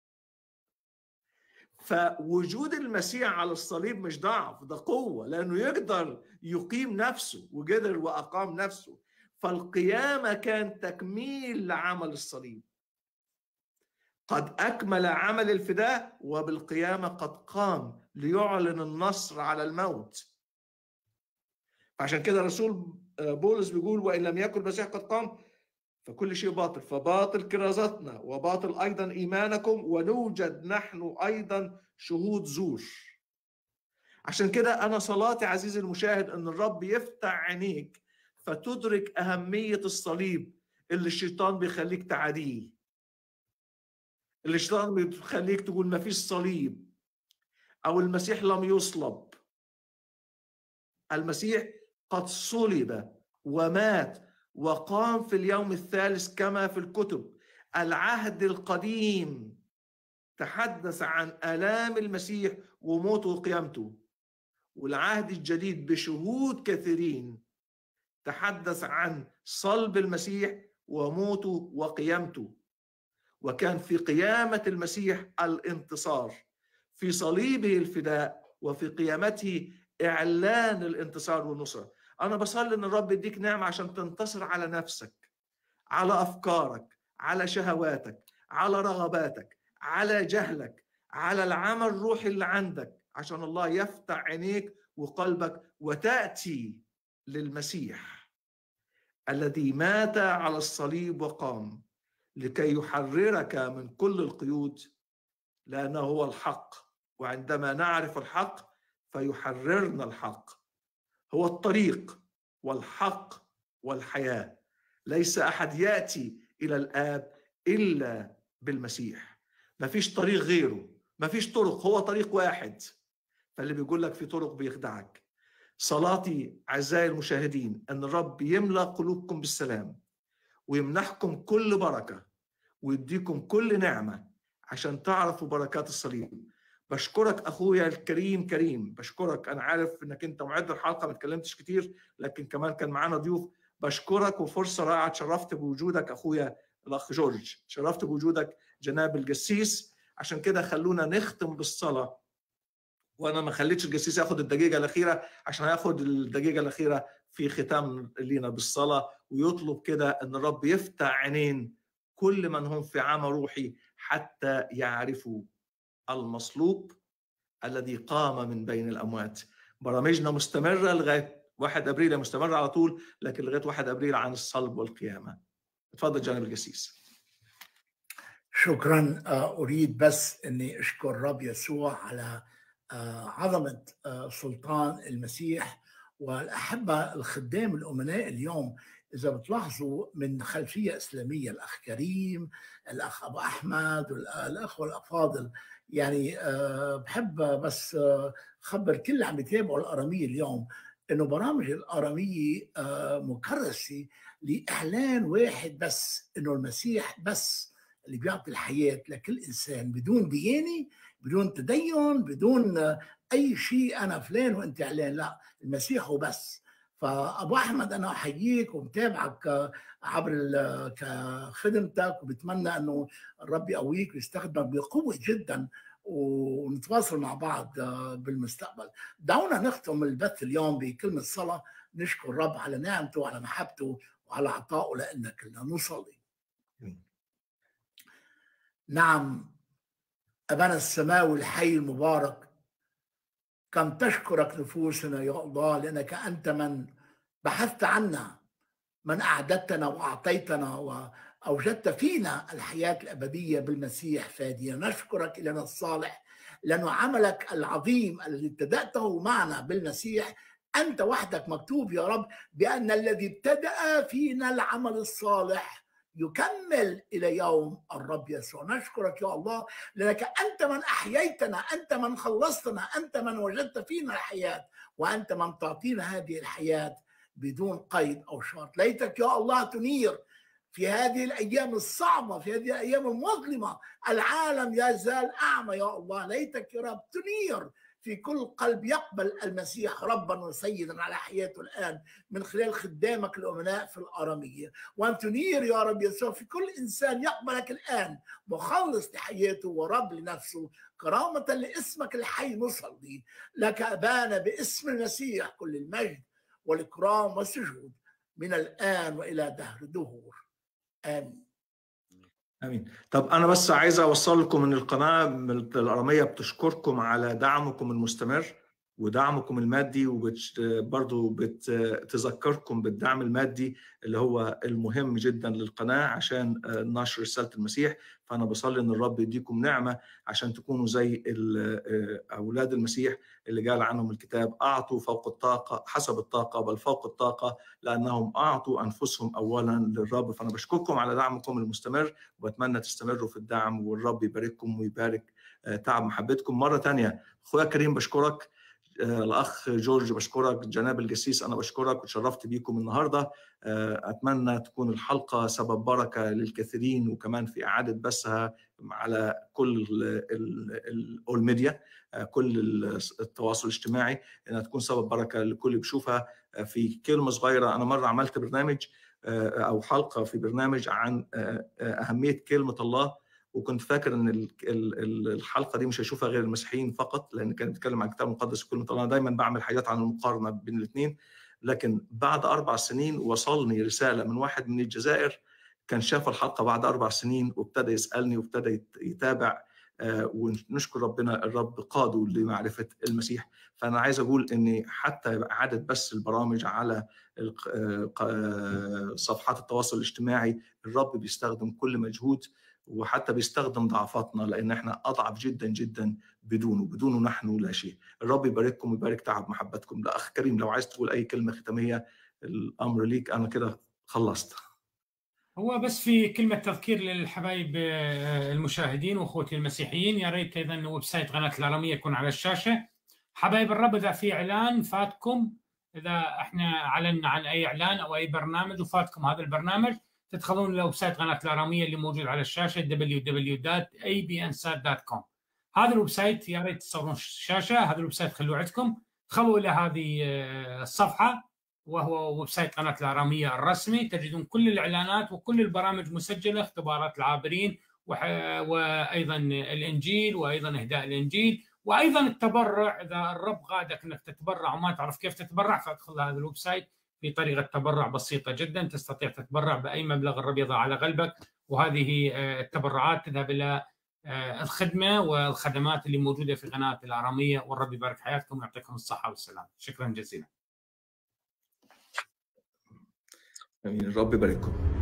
فوجود المسيح على الصليب مش ضعف ده قوه لانه يقدر يقيم نفسه وقدر واقام نفسه فالقيامه كان تكميل لعمل الصليب قد اكمل عمل الفداء وبالقيامه قد قام ليعلن النصر على الموت عشان كده الرسول بولس بيقول وان لم يكن المسيح قد قام فكل شيء باطل فباطل كرازتنا وباطل ايضا ايمانكم ونوجد نحن ايضا شهود زور عشان كده انا صلاتي عزيزي المشاهد ان الرب يفتح عينيك فتدرك اهميه الصليب اللي الشيطان بيخليك تعاديه اللي الشيطان بيخليك تقول ما فيش صليب او المسيح لم يصلب المسيح قد صلب ومات وقام في اليوم الثالث كما في الكتب العهد القديم تحدث عن الام المسيح وموته وقيامته والعهد الجديد بشهود كثيرين تحدث عن صلب المسيح وموته وقيامته وكان في قيامه المسيح الانتصار في صليبه الفداء وفي قيامته اعلان الانتصار والنصره انا بصلي ان الرب يديك نعمه عشان تنتصر على نفسك على افكارك على شهواتك على رغباتك على جهلك على العمل الروحي اللي عندك عشان الله يفتح عينيك وقلبك وتاتي للمسيح الذي مات على الصليب وقام لكي يحررك من كل القيود لانه هو الحق وعندما نعرف الحق فيحررنا الحق هو الطريق والحق والحياه ليس احد ياتي الى الاب الا بالمسيح ما فيش طريق غيره ما فيش طرق هو طريق واحد فاللي بيقول لك في طرق بيخدعك صلاتي اعزائي المشاهدين ان الرب يملا قلوبكم بالسلام ويمنحكم كل بركه ويديكم كل نعمه عشان تعرفوا بركات الصليب بشكرك اخويا الكريم كريم بشكرك انا عارف انك انت معد الحلقه ما اتكلمتش كتير لكن كمان كان معانا ضيوف بشكرك وفرصه رائعه تشرفت بوجودك اخويا الاخ جورج تشرفت بوجودك جناب الجسيس عشان كده خلونا نختم بالصلاه وانا ما خليتش الجسيس ياخد الدقيقه الاخيره عشان هياخد الدقيقه الاخيره في ختام لينا بالصلاه ويطلب كده ان الرب يفتح عينين كل من هم في عمى روحي حتى يعرفوا المصلوب الذي قام من بين الاموات برامجنا مستمره لغايه 1 ابريل مستمره على طول لكن لغايه 1 ابريل عن الصلب والقيامه اتفضل جانب الجسيس شكرا اريد بس اني اشكر الرب يسوع على عظمه سلطان المسيح والاحبه الخدام الامناء اليوم اذا بتلاحظوا من خلفيه اسلاميه الاخ كريم الاخ ابو احمد والاخوه الافاضل يعني بحب بس خبر كل اللي عم يتابعوا الاراميه اليوم انه برامج الاراميه آه، مكرسه لاعلان واحد بس انه المسيح بس اللي بيعطي الحياه لكل انسان بدون ديانه بدون تدين بدون اي شيء انا فلان وانت علان لا المسيح هو بس فابو احمد انا احييك ومتابعك عبر كخدمتك وبتمنى انه الرب يقويك ويستخدمك بقوه جدا ونتواصل مع بعض بالمستقبل دعونا نختم البث اليوم بكلمة صلاة نشكر الرب على نعمته وعلى محبته وعلى عطائه لأن كلنا نصلي نعم أبانا السماوي الحي المبارك كم تشكرك نفوسنا يا الله لأنك أنت من بحثت عنا من أعددتنا وأعطيتنا وأوجدت فينا الحياة الأبدية بالمسيح فاديا نشكرك إلينا الصالح لأنه عملك العظيم الذي ابتدأته معنا بالمسيح أنت وحدك مكتوب يا رب بأن الذي ابتدأ فينا العمل الصالح يكمل الى يوم الرب يسوع نشكرك يا الله لانك انت من احييتنا انت من خلصتنا انت من وجدت فينا الحياه وانت من تعطينا هذه الحياه بدون قيد او شرط ليتك يا الله تنير في هذه الايام الصعبه في هذه الايام المظلمه العالم يزال اعمى يا الله ليتك يا رب تنير في كل قلب يقبل المسيح ربا وسيدا على حياته الآن من خلال خدامك الأمناء في الأرامية وأن تنير يا رب يسوع في كل إنسان يقبلك الآن مخلص لحياته ورب لنفسه كرامة لاسمك الحي نصلي لك أبانا باسم المسيح كل المجد والإكرام والسجود من الآن وإلى دهر الدهور آمين امين طب انا بس عايز اوصل لكم ان القناه الاراميه بتشكركم على دعمكم المستمر ودعمكم المادي وبرضه بتذكركم بالدعم المادي اللي هو المهم جدا للقناه عشان نشر رساله المسيح فانا بصلي ان الرب يديكم نعمه عشان تكونوا زي اولاد المسيح اللي قال عنهم الكتاب اعطوا فوق الطاقه حسب الطاقه بل فوق الطاقه لانهم اعطوا انفسهم اولا للرب فانا بشكركم على دعمكم المستمر وبتمنى تستمروا في الدعم والرب يبارككم ويبارك تعب محبتكم مره ثانيه اخويا كريم بشكرك الاخ جورج بشكرك جناب الجسيس انا بشكرك وتشرفت بيكم النهارده اتمنى تكون الحلقه سبب بركه للكثيرين وكمان في اعاده بثها على كل الاول ميديا كل التواصل الاجتماعي انها تكون سبب بركه لكل بيشوفها في كلمه صغيره انا مره عملت برنامج او حلقه في برنامج عن اهميه كلمه الله وكنت فاكر ان الحلقه دي مش هيشوفها غير المسيحيين فقط لان كانت بتتكلم عن الكتاب المقدس وكلمه الله انا دايما بعمل حاجات عن المقارنه بين الاثنين لكن بعد اربع سنين وصلني رساله من واحد من الجزائر كان شاف الحلقه بعد اربع سنين وابتدى يسالني وابتدى يتابع ونشكر ربنا الرب قاده لمعرفه المسيح فانا عايز اقول ان حتى اعاده بس البرامج على صفحات التواصل الاجتماعي الرب بيستخدم كل مجهود وحتى بيستخدم ضعفاتنا لان احنا اضعف جدا جدا بدونه بدونه نحن لا شيء الرب يبارككم ويبارك تعب محبتكم لا اخ كريم لو عايز تقول اي كلمه ختاميه الامر ليك انا كده خلصت هو بس في كلمة تذكير للحبايب المشاهدين واخوتي المسيحيين يا ريت ايضا ويب سايت قناة الارامية يكون على الشاشة حبايب الرب اذا في اعلان فاتكم اذا احنا اعلنا عن اي اعلان او اي برنامج وفاتكم هذا البرنامج تدخلون الويب سايت قناه الاراميه اللي موجود على الشاشه www.abnsat.com هذا الويب سايت يا ريت تصورون الشاشه هذا الويب سايت خلوه عندكم خلوا الى هذه الصفحه وهو ويب سايت قناه الاراميه الرسمي تجدون كل الاعلانات وكل البرامج مسجله اختبارات العابرين وايضا الانجيل وايضا اهداء الانجيل وايضا التبرع اذا الرب قادك انك تتبرع وما تعرف كيف تتبرع فادخل هذا الويب سايت في طريقة تبرع بسيطة جدا تستطيع تتبرع بأي مبلغ الرب يضع على قلبك وهذه التبرعات تذهب إلى الخدمة والخدمات اللي موجودة في قناة الآرامية والرب يبارك حياتكم ويعطيكم الصحة والسلام شكرا جزيلا امين الرب يبارككم